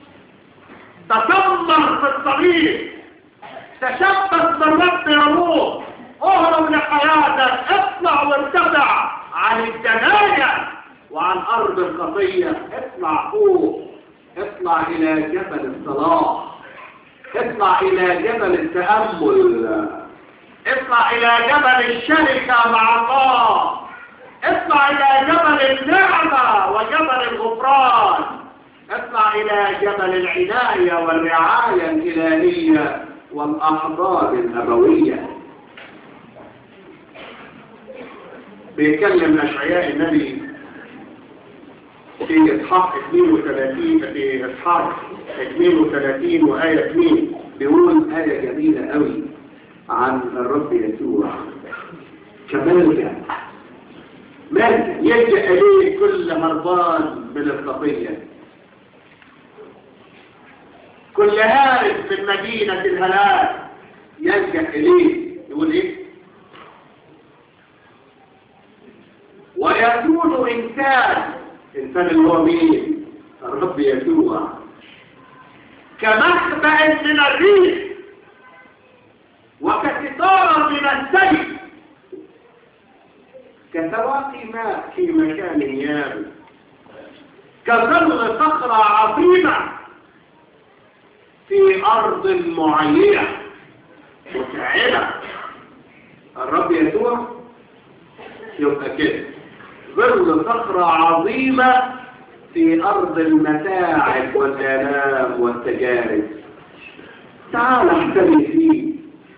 تسمر في الصليب تشبث بالرب يروح اهرب لحياتك اطلع وارتفع عن الدنايا وعن ارض الخطيه اطلع فوق اطلع الى جبل الصلاح اطلع الى جبل التامل اطلع الى جبل الشركه مع الله اطلع الى جبل النعمه وجبل الغفران اطلع الى جبل العنايه والرعايه الالهيه والاحضان الابويه بيتكلم اشعياء النبي في اصحاح 32 في اصحاح 32 وايه 2 بيقول ايه جميله قوي عن الرب يسوع كملجا ملجا يلجا اليه كل هربان من الخطيه كل هارب من مدينه الهلاك يلجا اليه يقول ايه ويكون إنسان إنسان اللي هو مين الرب يسوع كمخبأ من الريح وكستارة من السيف كسواقي ماء في مكان يابس كظل صخرة عظيمة في أرض معينة متعبة الرب يسوع يبقى كده ظل صخرة عظيمة في أرض المتاعب والآلام والتجارب تعال احتمي فيه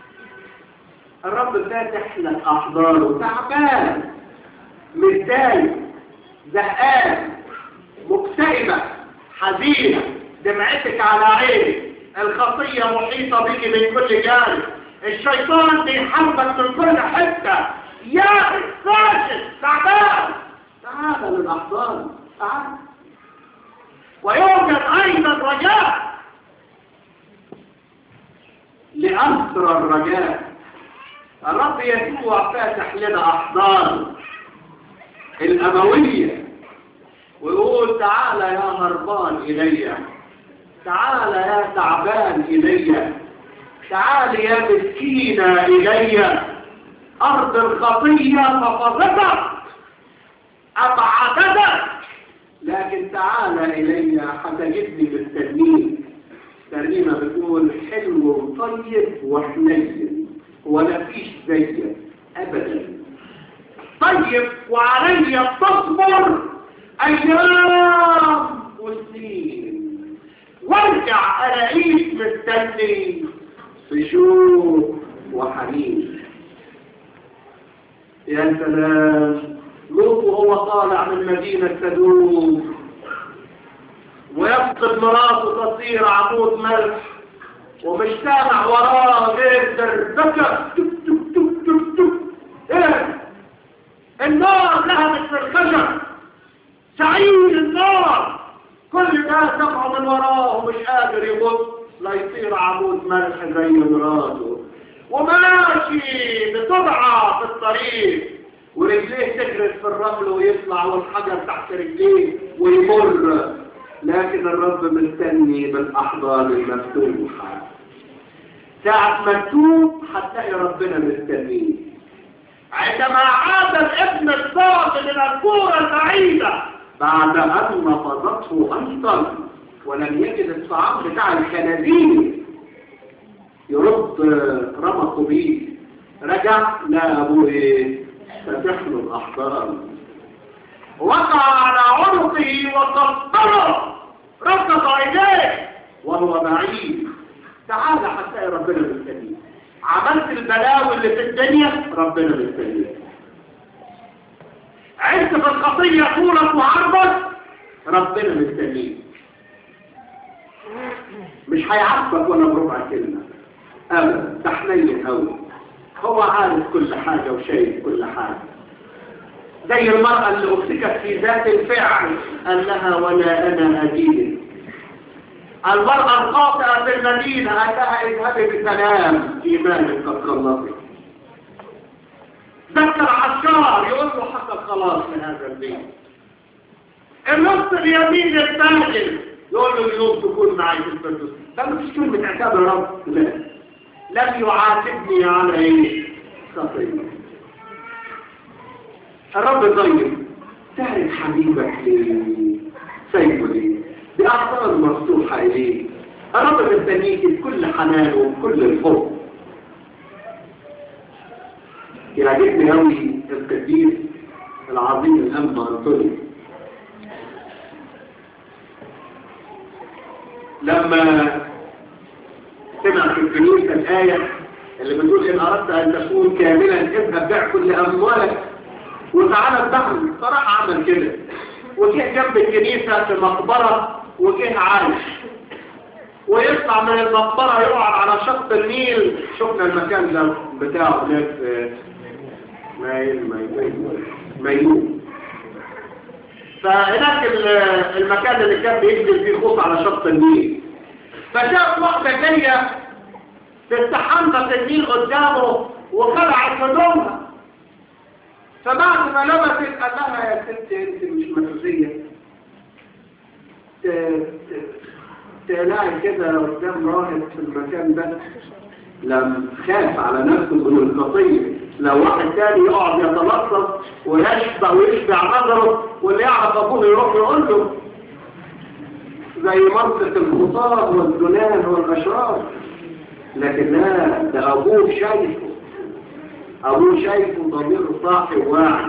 الرب فاتح لك أحضانه تعبان متضايق زهقان مكتئبة حزينة دمعتك على عينك الخطية محيطة بك من كل جانب الشيطان بيحاربك من كل حتة يا فاشل تعبان تعال للأحضان تعال ويوجد أيضا رجاء لأسر الرجاء الرب يسوع فاتح لنا أحضان الأبوية ويقول تعال يا هربان إلي تعال يا تعبان إلي تعال يا مسكينة إلي أرض الخطية ففضتك أبعدتك لكن تعال إلي هتجدني بالترنيم ترنيمة بتقول حلو وطيب وحنين ولا فيش زيك أبدا طيب وعلي تصبر أيام وسنين وارجع ألاقيك مستني في شوق وحنين يا سلام لوط وهو طالع من مدينة سدوم ويفقد مراته تصير عمود ملح ومش سامع وراه غير دربكة تك تك تك تك تك ايه النار لهبت في الخشب سعيد النار كل ده سمعه من وراه ومش قادر يبص لا يصير عمود ملح زي مراته وماشي بسرعة في الطريق ورجليه تجرس في الرمل ويطلع والحجر تحت رجليه ويمر لكن الرب مستني بالأحضان المفتوحة ساعة ما تتوب هتلاقي ربنا مستنيه عندما عاد الابن الضال من الكورة البعيدة بعد أن نفضته أيضا ولم يجد الطعام بتاع الخنازير يرد رمقه بيه رجع لا ابوه ايه فتح له الاحضان وقع على عنقه وقبله رفض اليه وهو بعيد تعال حتى ربنا مستنيك عملت البلاوي اللي في الدنيا ربنا مستنيك عشت في الخطية طولك وعرضك ربنا مستنيك مش هيعاتبك ولا بربع كلمة ابدا ده حنين قوي هو عارف كل حاجة وشايف كل حاجة زي المرأة اللي أمسكت في ذات الفعل قال لها ولا أنا أجيب المرأة القاطئة في المدينة قال لها اذهبي بسلام إيمانك قد خلصك ذكر عشار يقول له حصل خلاص من هذا البيت النص اليمين الثاني يقول له اليوم تكون معي في الفردوس ده مش كلمة عتاب يا رب لا لم يعاتبني على ايه خطيئة الرب طيب تعرف حبيبك ليه سيبه ليه بأحضان مفتوحة إليه الرب مستنيك بكل حنان وبكل الحب يعجبني قوي القديس العظيم الأنبا أنطوني لما سمع في الكنيسة الآية اللي بتقول إن أردت أن تكون كاملا اذهب بيع كل أموالك وتعالى اتبعني صراحة عمل كده وجه جنب الكنيسة في مقبرة وجه عايش ويطلع من المقبرة يقعد على شط النيل شفنا المكان ده بتاعه هناك في مايل مايل مايل فهناك المكان اللي كان بيجدل فيه خوص على شط النيل فشاف واحدة جاية تستحمى النيل قدامه وخلعت هدومها فبعد ما لبست قال لها يا ست انت مش مجوزية تلاقي كده قدام راهب في المكان ده لم خاف على نفسه من الخطية لو واحد تاني يقعد يتلطف ويشبع ويشبع نظره واللي يعرف ابوه يروح يقول له زي منطقة الخطاب والزنان والأشرار لكن لا ده أبوه شايفه أبوه شايفه ضمير صاحي وواعي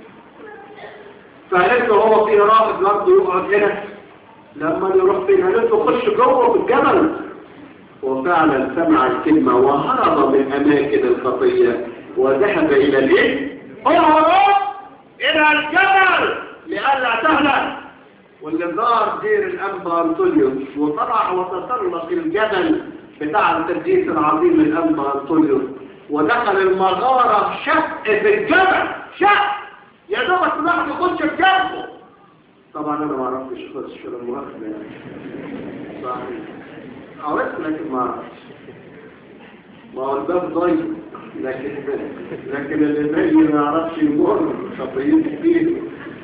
فقالت له هو في راغب برضه يقعد هنا لما يروح فين قالت له خش جوه في الجبل وفعلا سمع الكلمة وهرب من أماكن الخطية وذهب إلى الإثم اهرب إلى الجبل لئلا تهلك واللي زار دير الأنبا أنطوليوس وطلع وتسلق الجبل بتاع القديس العظيم الأنبا أنطوليوس ودخل المغارة شق في الجبل شق يا دوب الواحد يخش في جنبه طبعا انا ما عرفتش اخش في المؤاخذة يعني صحيح عرفت لكن ما عرفتش ما هو الباب ضيق لكن لكن اللي زي ما يعرفش يمر خطيين كتير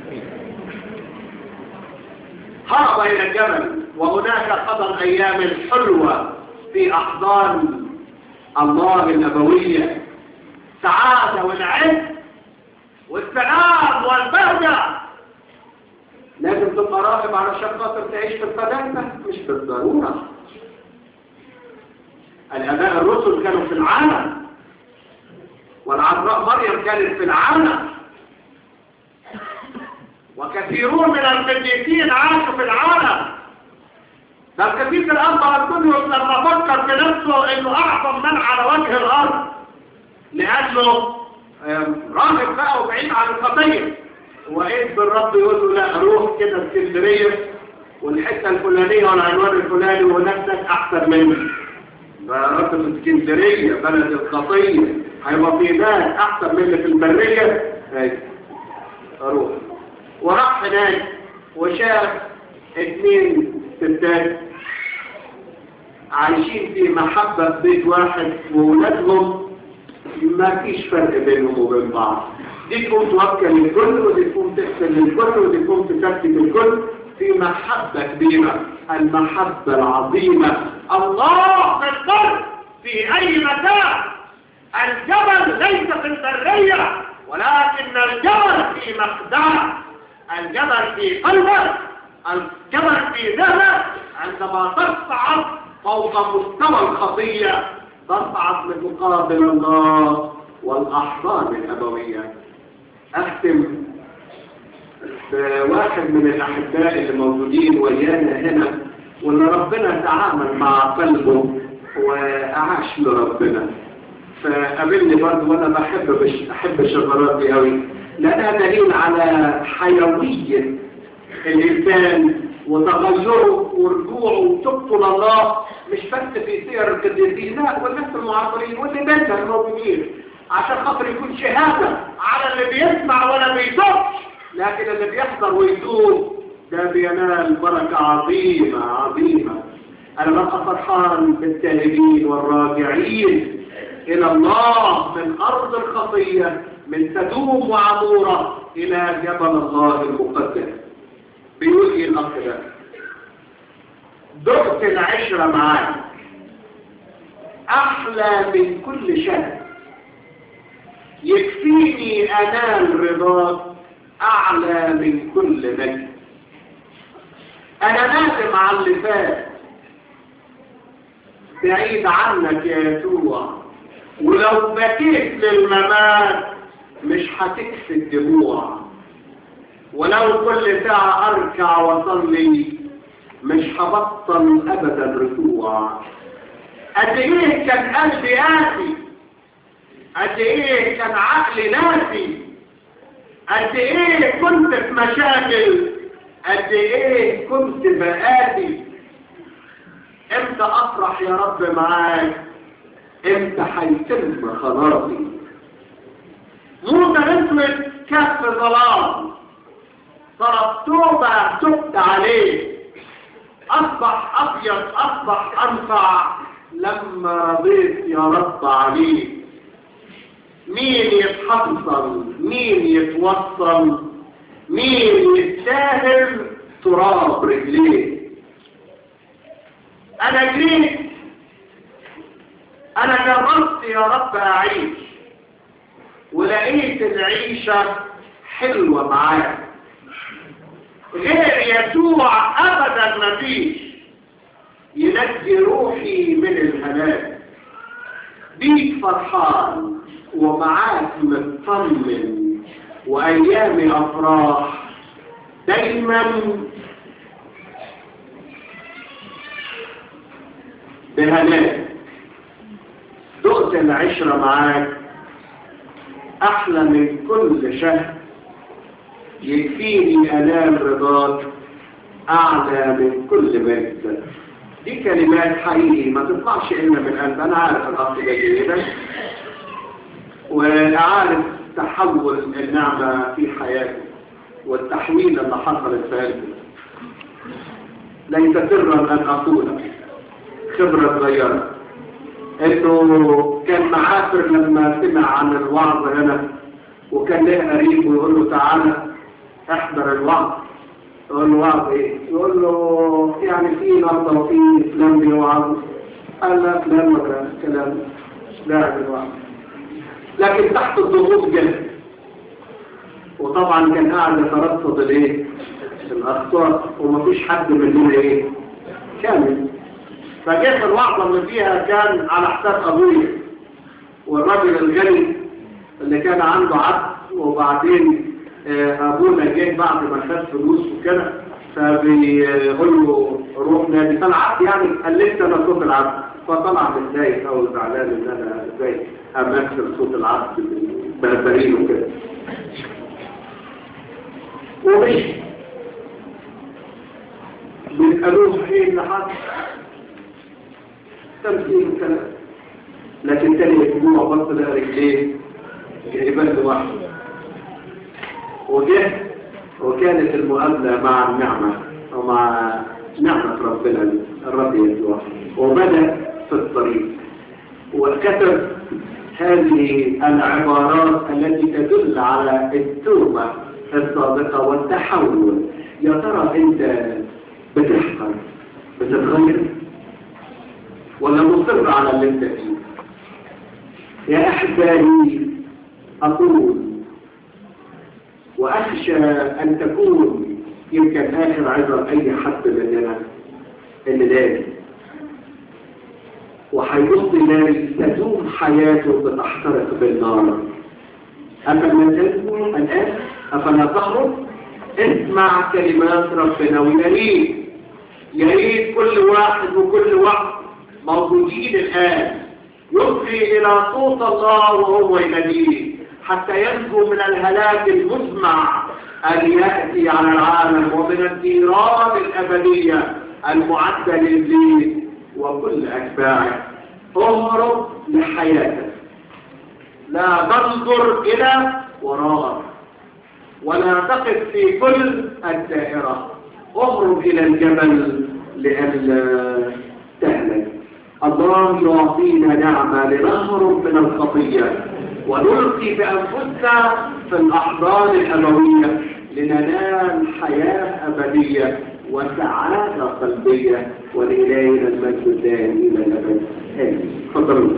هرب الى الجبل وهناك قضى ايام حلوة في احضان الله النبوية سعادة والعز والسلام والبهجة لازم تبقى راغب علشان خاطر تعيش في القداسة مش بالضرورة الأباء الرسل كانوا في العالم والعذراء مريم كانت في العالم وكثيرون من القديسين عاشوا في العالم ده القديس الأنبا أنطونيوس لما فكر في نفسه إنه أعظم من على وجه الأرض لأنه راغب بقى وبعيد عن الخطية وإذ بالرب يقول له لا روح كده اسكندرية والحتة الفلانية والعنوان الفلاني ونفسك أحسن مني فرحت في اسكندرية بلد الخطية هيبقى في ناس أحسن من اللي في البرية هاي أروح وراح هناك وشاف اثنين ستات عايشين في محبة في بيت واحد وولادهم ما فيش فرق بينهم وبين بعض دي تقوم توكل الكل ودي تقوم تغسل الكل ودي تقوم تكتب الكل في محبة كبيرة المحبة العظيمة الله في القلب في أي مكان الجبل ليس في البرية ولكن الجبل في مخدعك الجبل في قلبك الجبل في ذهنك عندما تصعد فوق مستوى الخطية تصعد من مقابل الله والأحضان الأبوية أختم بواحد من الأحباء اللي موجودين ويانا هنا واللي ربنا تعامل مع قلبه وأعاش لربنا فقابلني برضه وأنا بحب بش أحب الشجرات دي قوي لأنها دليل على حيوية الإنسان وتغيره ورجوعه وتوبته لله مش بس في سير القديسين لا والناس المعاصرين واللي بيننا الموجودين عشان خاطر يكون شهادة على اللي بيسمع ولا بيدوبش لكن اللي بيحضر ويدوب ده بينال بركة عظيمة عظيمة أنا ببقى فرحان بالتائبين والراجعين إلى الله من أرض الخطية من سدوم وعمورة إلى جبل الله المقدس بيقول إيه الأخ ده دقت العشرة معاك أحلى من كل شهر يكفيني أنال رضاك أعلى من كل مجد أنا نادم على اللي فات بعيد عنك يا يسوع ولو بكيت للممات مش هتكفي الدموع ولو كل ساعة أركع وأصلي مش هبطل أبدا ركوع قد إيه كان قلبي قاسي قد إيه كان عقلي ناسي قد إيه كنت في مشاكل قد إيه كنت بقاسي امتى أفرح يا رب معاك امتى هيتم خلاصي موسى نسمة كف ظلام صارت توبة تبت عليه أصبح أبيض أصبح أنفع لما رضيت يا رب عليه مين يتحصل مين يتوصل مين يستاهل تراب رجليه أنا جريت أنا جربت يا رب أعيش ولقيت العيشة حلوة معاك غير يسوع ابدا ما فيش ينجي روحي من الهلاك بيك فرحان ومعاك مطمن وايامي افراح دايما بهلاك دقت العشرة معاك احلى من كل شهر يكفيني ألام رضاك أعلى من كل مجد دي كلمات حقيقي ما تطلعش إلا من قلب أنا عارف الأخ ده جيدا وعارف تحول النعمة في حياتي والتحويل اللي حصلت في قلبي ليس سرا أن أقول خبرة صغيرة إنه كان معافر لما سمع عن الوعظ هنا وكان له قريب ويقول له تعالى احضر الوعظ يقول له وعظ ايه يقول له يعني في نقطة وفي اسلام بيوعظ قال لا فلان ولا كلام لا بالوعظ لكن تحت الضغوط جد وطبعا كان قاعد يترصد الايه الاخطاء ومفيش حد مننا ايه كامل فجاء الوعظة اللي فيها كان على حساب ابويا والراجل الغني اللي كان عنده عبد وبعدين ابونا جه بعد ما خد فلوس وكده فبيقول له روح نادي فالعبد يعني قلت انا صوت العبد فطلع متضايق او زعلان ان انا ازاي امثل صوت العبد بالبربرين وكده ومشي بيسالوه ايه اللي حصل تمثيل وكلام لكن تاني اسبوع بص لقى رجليه جايبان لوحده وجه وكانت المقابلة مع النعمة ومع نعمة ربنا الرب يسوع وبدأ في الطريق وكتب هذه العبارات التي تدل على التوبة الصادقة والتحول يا ترى انت بتحقر بتتغير ولا مصر على اللي انت فيه يا احبائي اقول وأخشى أن تكون يمكن آخر عظة أي حد مننا اللي لازم وهيبص يلاقي تدوم حياته بتحترق بالنار أفلا تزموا الآن أفلا تخرج اسمع كلمات ربنا ويريد يريد كل واحد وكل وقت موجودين الآن يلقي إلى صوت الله وهو يناديه حتى ينجو من الهلاك المزمع أن يأتي على العالم ومن النيران الأبدية المعدة للإبليس وكل أتباعه اهرب لحياتك لا تنظر إلى وراءك ولا تقف في كل الدائرة اهرب إلى الجبل لئلا تهلك الله يعطينا نعمة لنهرب من الخطية ونلقي بأنفسنا في الأحضان الأبوية لننال حياة أبدية وسعادة قلبية ولإلهنا المجد الدائم إلى الأبد آمين تفضلوا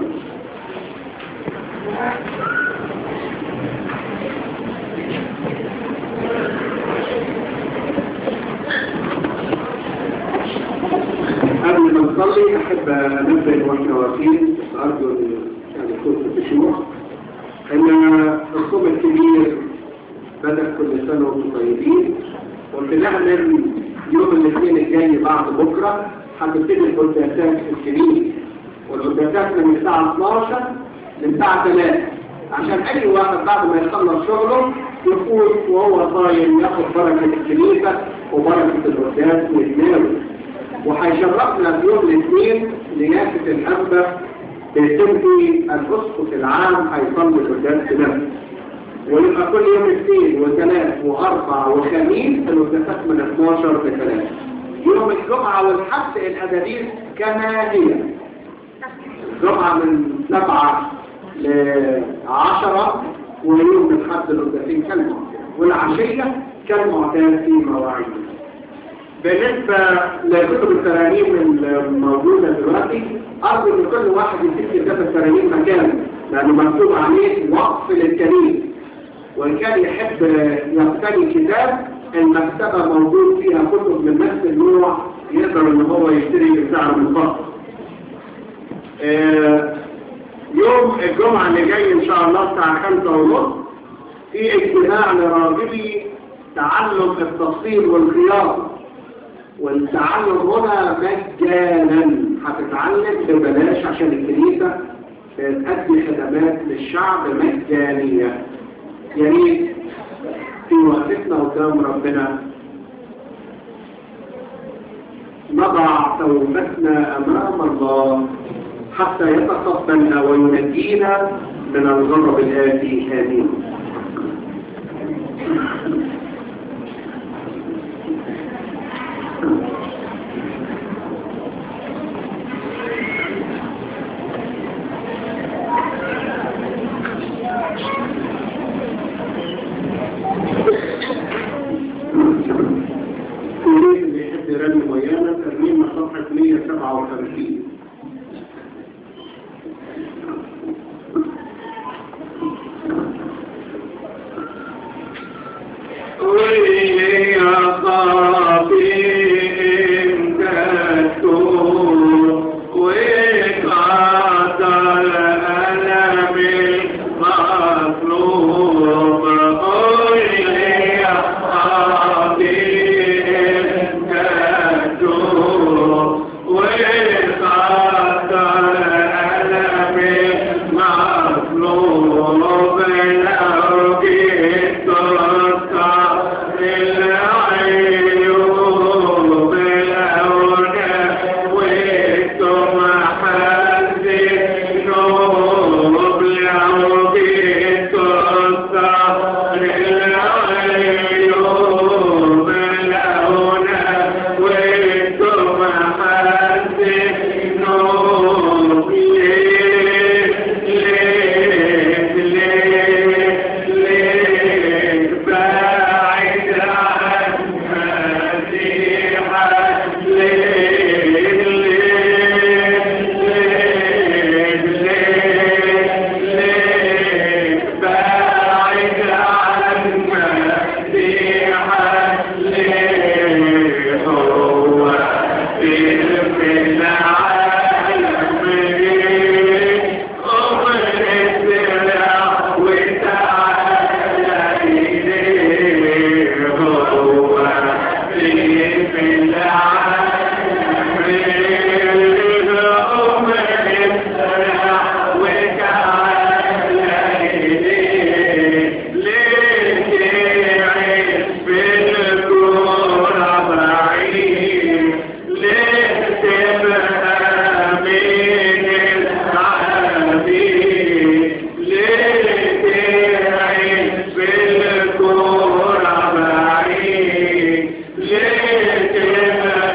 قبل ما نصلي أحب أنبه وإحنا واقفين أرجو أن يعني يكون في شروع ان الصوم الكبير بدأ كل سنة وانتم طيبين وبنعمل يوم الاثنين الجاي بعد بكرة هنبتدي القداسات في الكنيسة والقداسات من الساعة 12 للساعة 3 عشان أي واحد بعد ما يخلص شغله يفوت وهو صايم ياخد بركة الكنيسة وبركة القداس ويتناول وهيشرفنا في يوم الاثنين نيافة الأنبا بيتمتي الأسقف العام هيصلي القداس بنفسه ويبقى كل يوم اثنين وثلاث واربع وخميس القداسات من 12 ل 3 يوم الجمعة والحد الأدابيس كما هي الجمعة من 7 ل 10 ويوم الحد القداسين كالمعتاد والعشية كالمعتاد في مواعيد بالنسبة لكتب الترانيم الموجودة دلوقتي أرجو إن كل واحد يسيب كتاب الترانيم مكانه لأنه مكتوب عليه وقف للكريم وإن كان يحب يقتني كتاب المكتبة موجود فيها كتب من نفس النوع يقدر إن هو يشتري بسعر منخفض. آه يوم الجمعة اللي جاي إن شاء الله الساعة 5 ونص في اجتماع لراغبي تعلم التفصيل والخياطة والتعلم هنا مجانا هتتعلم ببلاش عشان الكنيسة تأدي خدمات للشعب مجانية يا ريت في وقفتنا قدام ربنا نضع توبتنا أمام الله حتى يتقبلنا وينجينا من الغضب الآتي آمين رمي ويانا ترميم صفحة 157 ويلي يا صافي امتدت وقعت الألم المطلوب ويلي يا صافي امتدت وقعت Yeah.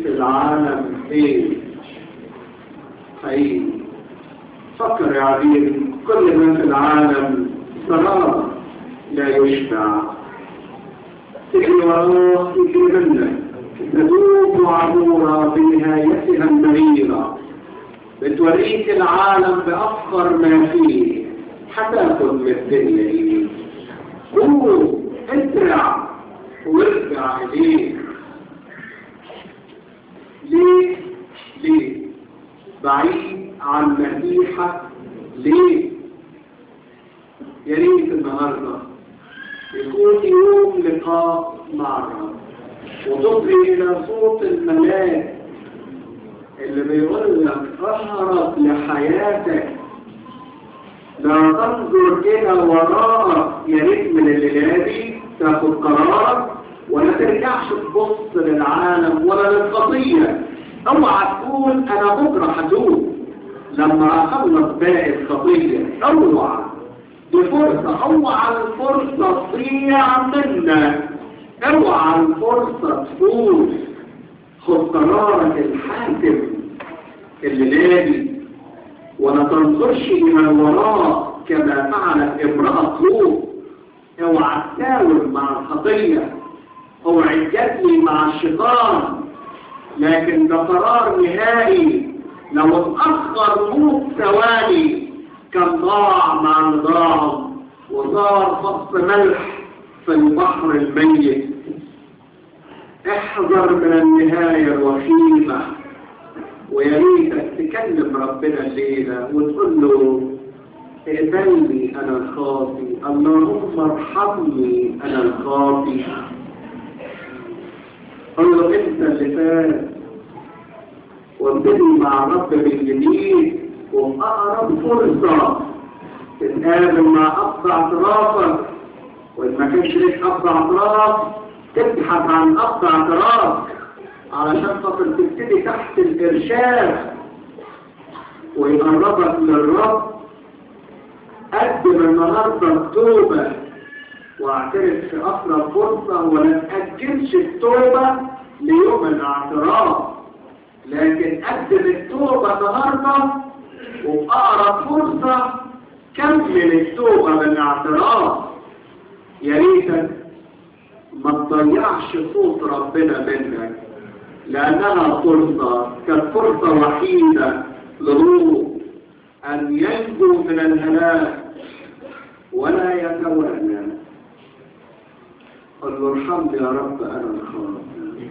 في العالم ايه حقيقي فكر يا عبيد كل ما في العالم سراب لا يشبع تجري وراه يجري منك تذوب عبورة بنهايتها المريرة بتوريك العالم بأفخر ما فيه هتاخد من الدنيا ايه قوم اسرع وارجع اليه ليه ليه بعيد عن مسيحك ليه يا ريت النهارده يكون يوم لقاء مع الرب وتفضي الى صوت الملاك اللي بيقول لك اهرب لحياتك لا تنظر الى وراءك يا ريت من الليله دي تاخد قرارك ولا ترجعش تبص للعالم ولا للقضيه اوعى تقول انا بكره هدوب لما اخلص باقي القضيه اوعى دي فرصه اوعى الفرصه تضيع منك اوعى الفرصه تفوت خد قرارك الحاسم اللي نادي ولا تنظرش الى الوراء كما فعلت امراه لوط اوعى تساوم مع الخطيه اوعى تجدي مع الشيطان لكن ده قرار نهائي لو اتأخر موت ثواني كان ضاع مع النظام وصار فص ملح في البحر الميت احذر من النهاية الوخيمة ويا ريتك تكلم ربنا الليلة وتقول له اقبلني انا الخاطي اللهم ارحمني انا الخاطي قل له انت اللي فات وابتدي مع رب بالجديد وبأقرب فرصة تتقابل مع أقصى اعترافك وإن ما كانش ليك أقصى اعتراف تبحث عن أقصى اعتراف علشان خاطر تبتدي تحت الإرشاد ويقربك للرب قدم النهارده التوبة واعترف في أقرب فرصة ولا تأجلش التوبة ليوم الاعتراف لكن قدم التوبة النهارده وبأقرب فرصة كمل التوبة بالاعتراف يا ريتك ما تضيعش صوت ربنا منك لأنها فرصة كانت فرصة وحيدة للروح أن ينجو من الهلاك ولا يتولى قل له ارحمني يا رب أنا الخاطئ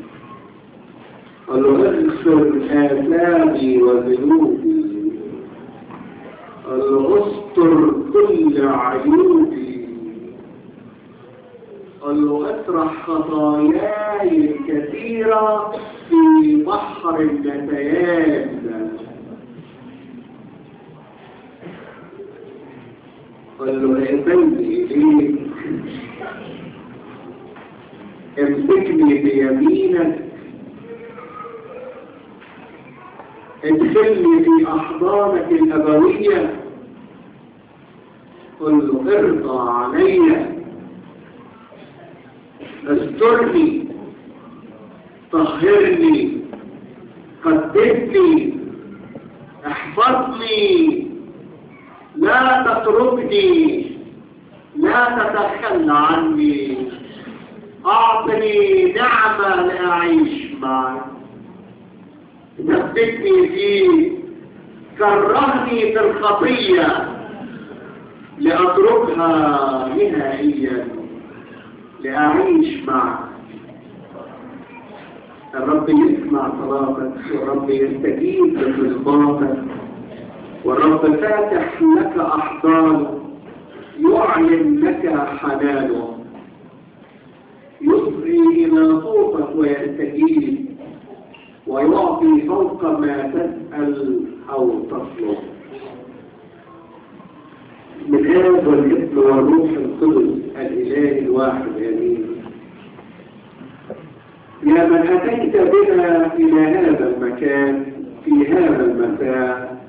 قل له اغفر آثامي وذنوبي قل له استر كل عيوبي قل له اطرح خطاياي الكثيرة في بحر النسيان قل له اقبلني إليك امسكني بيمينك ادخلني في احضانك الابويه قل له ارضى علي استرني طهرني قدسني احفظني لا تتركني لا تتخلى عني اعطني نعمه لاعيش معك ثبتني فيه كرهني في الخطية لأتركها نهائيا لأعيش معك الرب يسمع صلاتك والرب يستجيب لطلباتك والرب فاتح لك أحضانه يعلن لك حنانه يصغي إلى صوتك ويستجيب ويعطي فوق ما تسأل أو تطلب من هذا والابن والروح القدس الإله الواحد آمين يا من أتيت بنا إلى هذا المكان في هذا المساء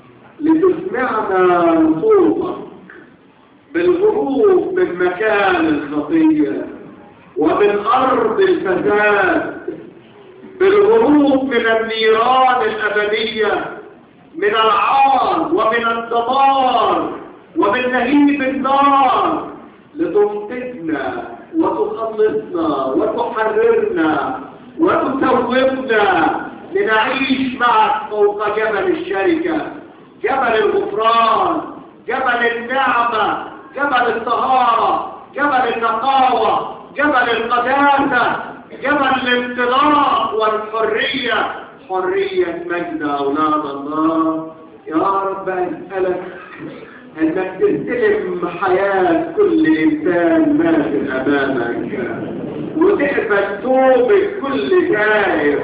لتسمعنا صوتك بالهروب من مكان الخطية ومن أرض الفساد بالهروب للهروب من النيران الأبدية من العار ومن الدمار ومن لهيب النار لتنقذنا وتخلصنا وتحررنا وتتوبنا لنعيش معك فوق جبل الشركة جبل الغفران جبل النعمة جبل الطهارة جبل النقاوة جبل القداسة جبل الانطلاق والحرية حرية مجد أولاد الله يا رب أسألك أنك تستلم حياة كل إنسان ماشي أمامك وتقبل توبة كل تائب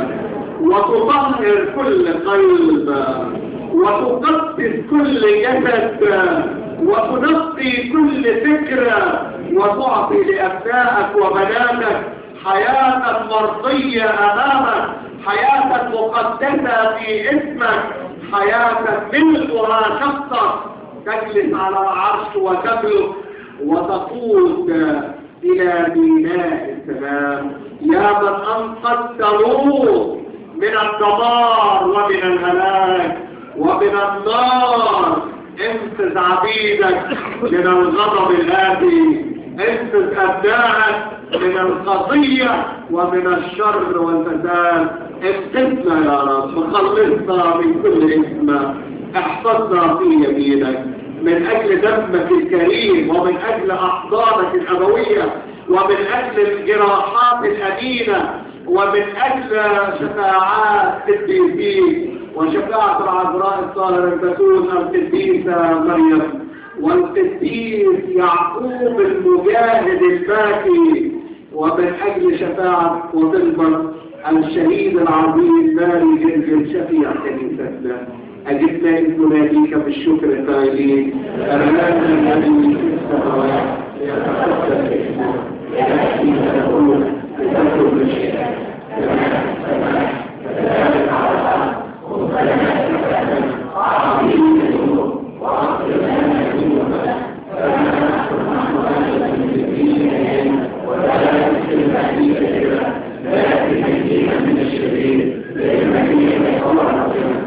وتطهر كل قلب وتقدس كل جسد وتنقي كل فكرة وتعطي لأبنائك وبناتك حياة مرضية أمامك حياة مقدسة في اسمك حياة ملكها شخصك تجلس على العرش وتبلغ وتقود إلى ميناء السلام يا من أنقذت لوط من الدمار ومن الهلاك ومن النار انقذ عبيدك من الغضب الآتي انقذ أبنائك من الخطية ومن الشر والفساد انقذنا يا رب خلصنا من كل اسم احفظنا في يمينك من أجل دمك الكريم ومن أجل أحضانك الأبوية ومن أجل الجراحات الأمينة ومن أجل شفاعات القديسين وشفاعة العذراء الطاهرة البتول القديسة مريم والقديس يعقوب المجاهد الباكي ومن أجل شفاعة وطلبة الشهيد العظيم ماري جلجل شفيع كنيستنا أجبنا إذ نناديك بالشكر قائلين أرهانا الذي في السماوات يتقدس اسمه يأتي ملكوت لتكن مشيئتك كما في السماء كذلك على الأرض وخلقنا عظيم واغفر لنا ذنوبنا كما نحن نحن المسلمين ولا تكلنا في كثيرا لا تهدينا من الشرير لأنك إليك الله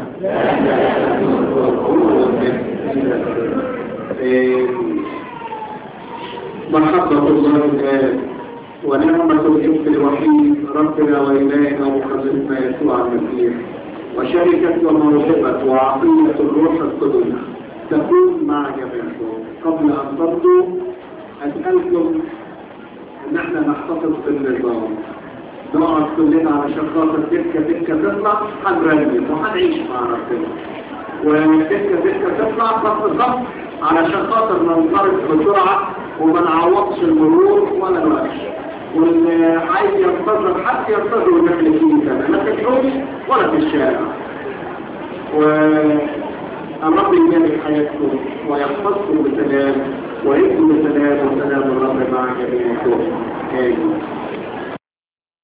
محبة الله الآن ونعمة الإبن الوحيد ربنا وإلهنا ومخلصنا يسوع المسيح وشركة وموهبة وعطية الروح القدس تكون مع جميعكم قبل أن تمضوا أسألكم إن احنا نحتفظ بالنظام نقعد كلنا علشان خاطر دكة دكة تطلع هنرنم وهنعيش مع ربنا ودكة دكة تطلع صف صف علشان خاطر ننطلق بسرعة وما نعوضش المرور ولا الوقت واللي عايز ينتظر حد ينتظر ونعمل فيه كده لا في الحوش ولا في الشارع والرب يجابك حياتكم ويحفظكم بسلام ويكون بسلام وسلام الرب مع جميعكم آمين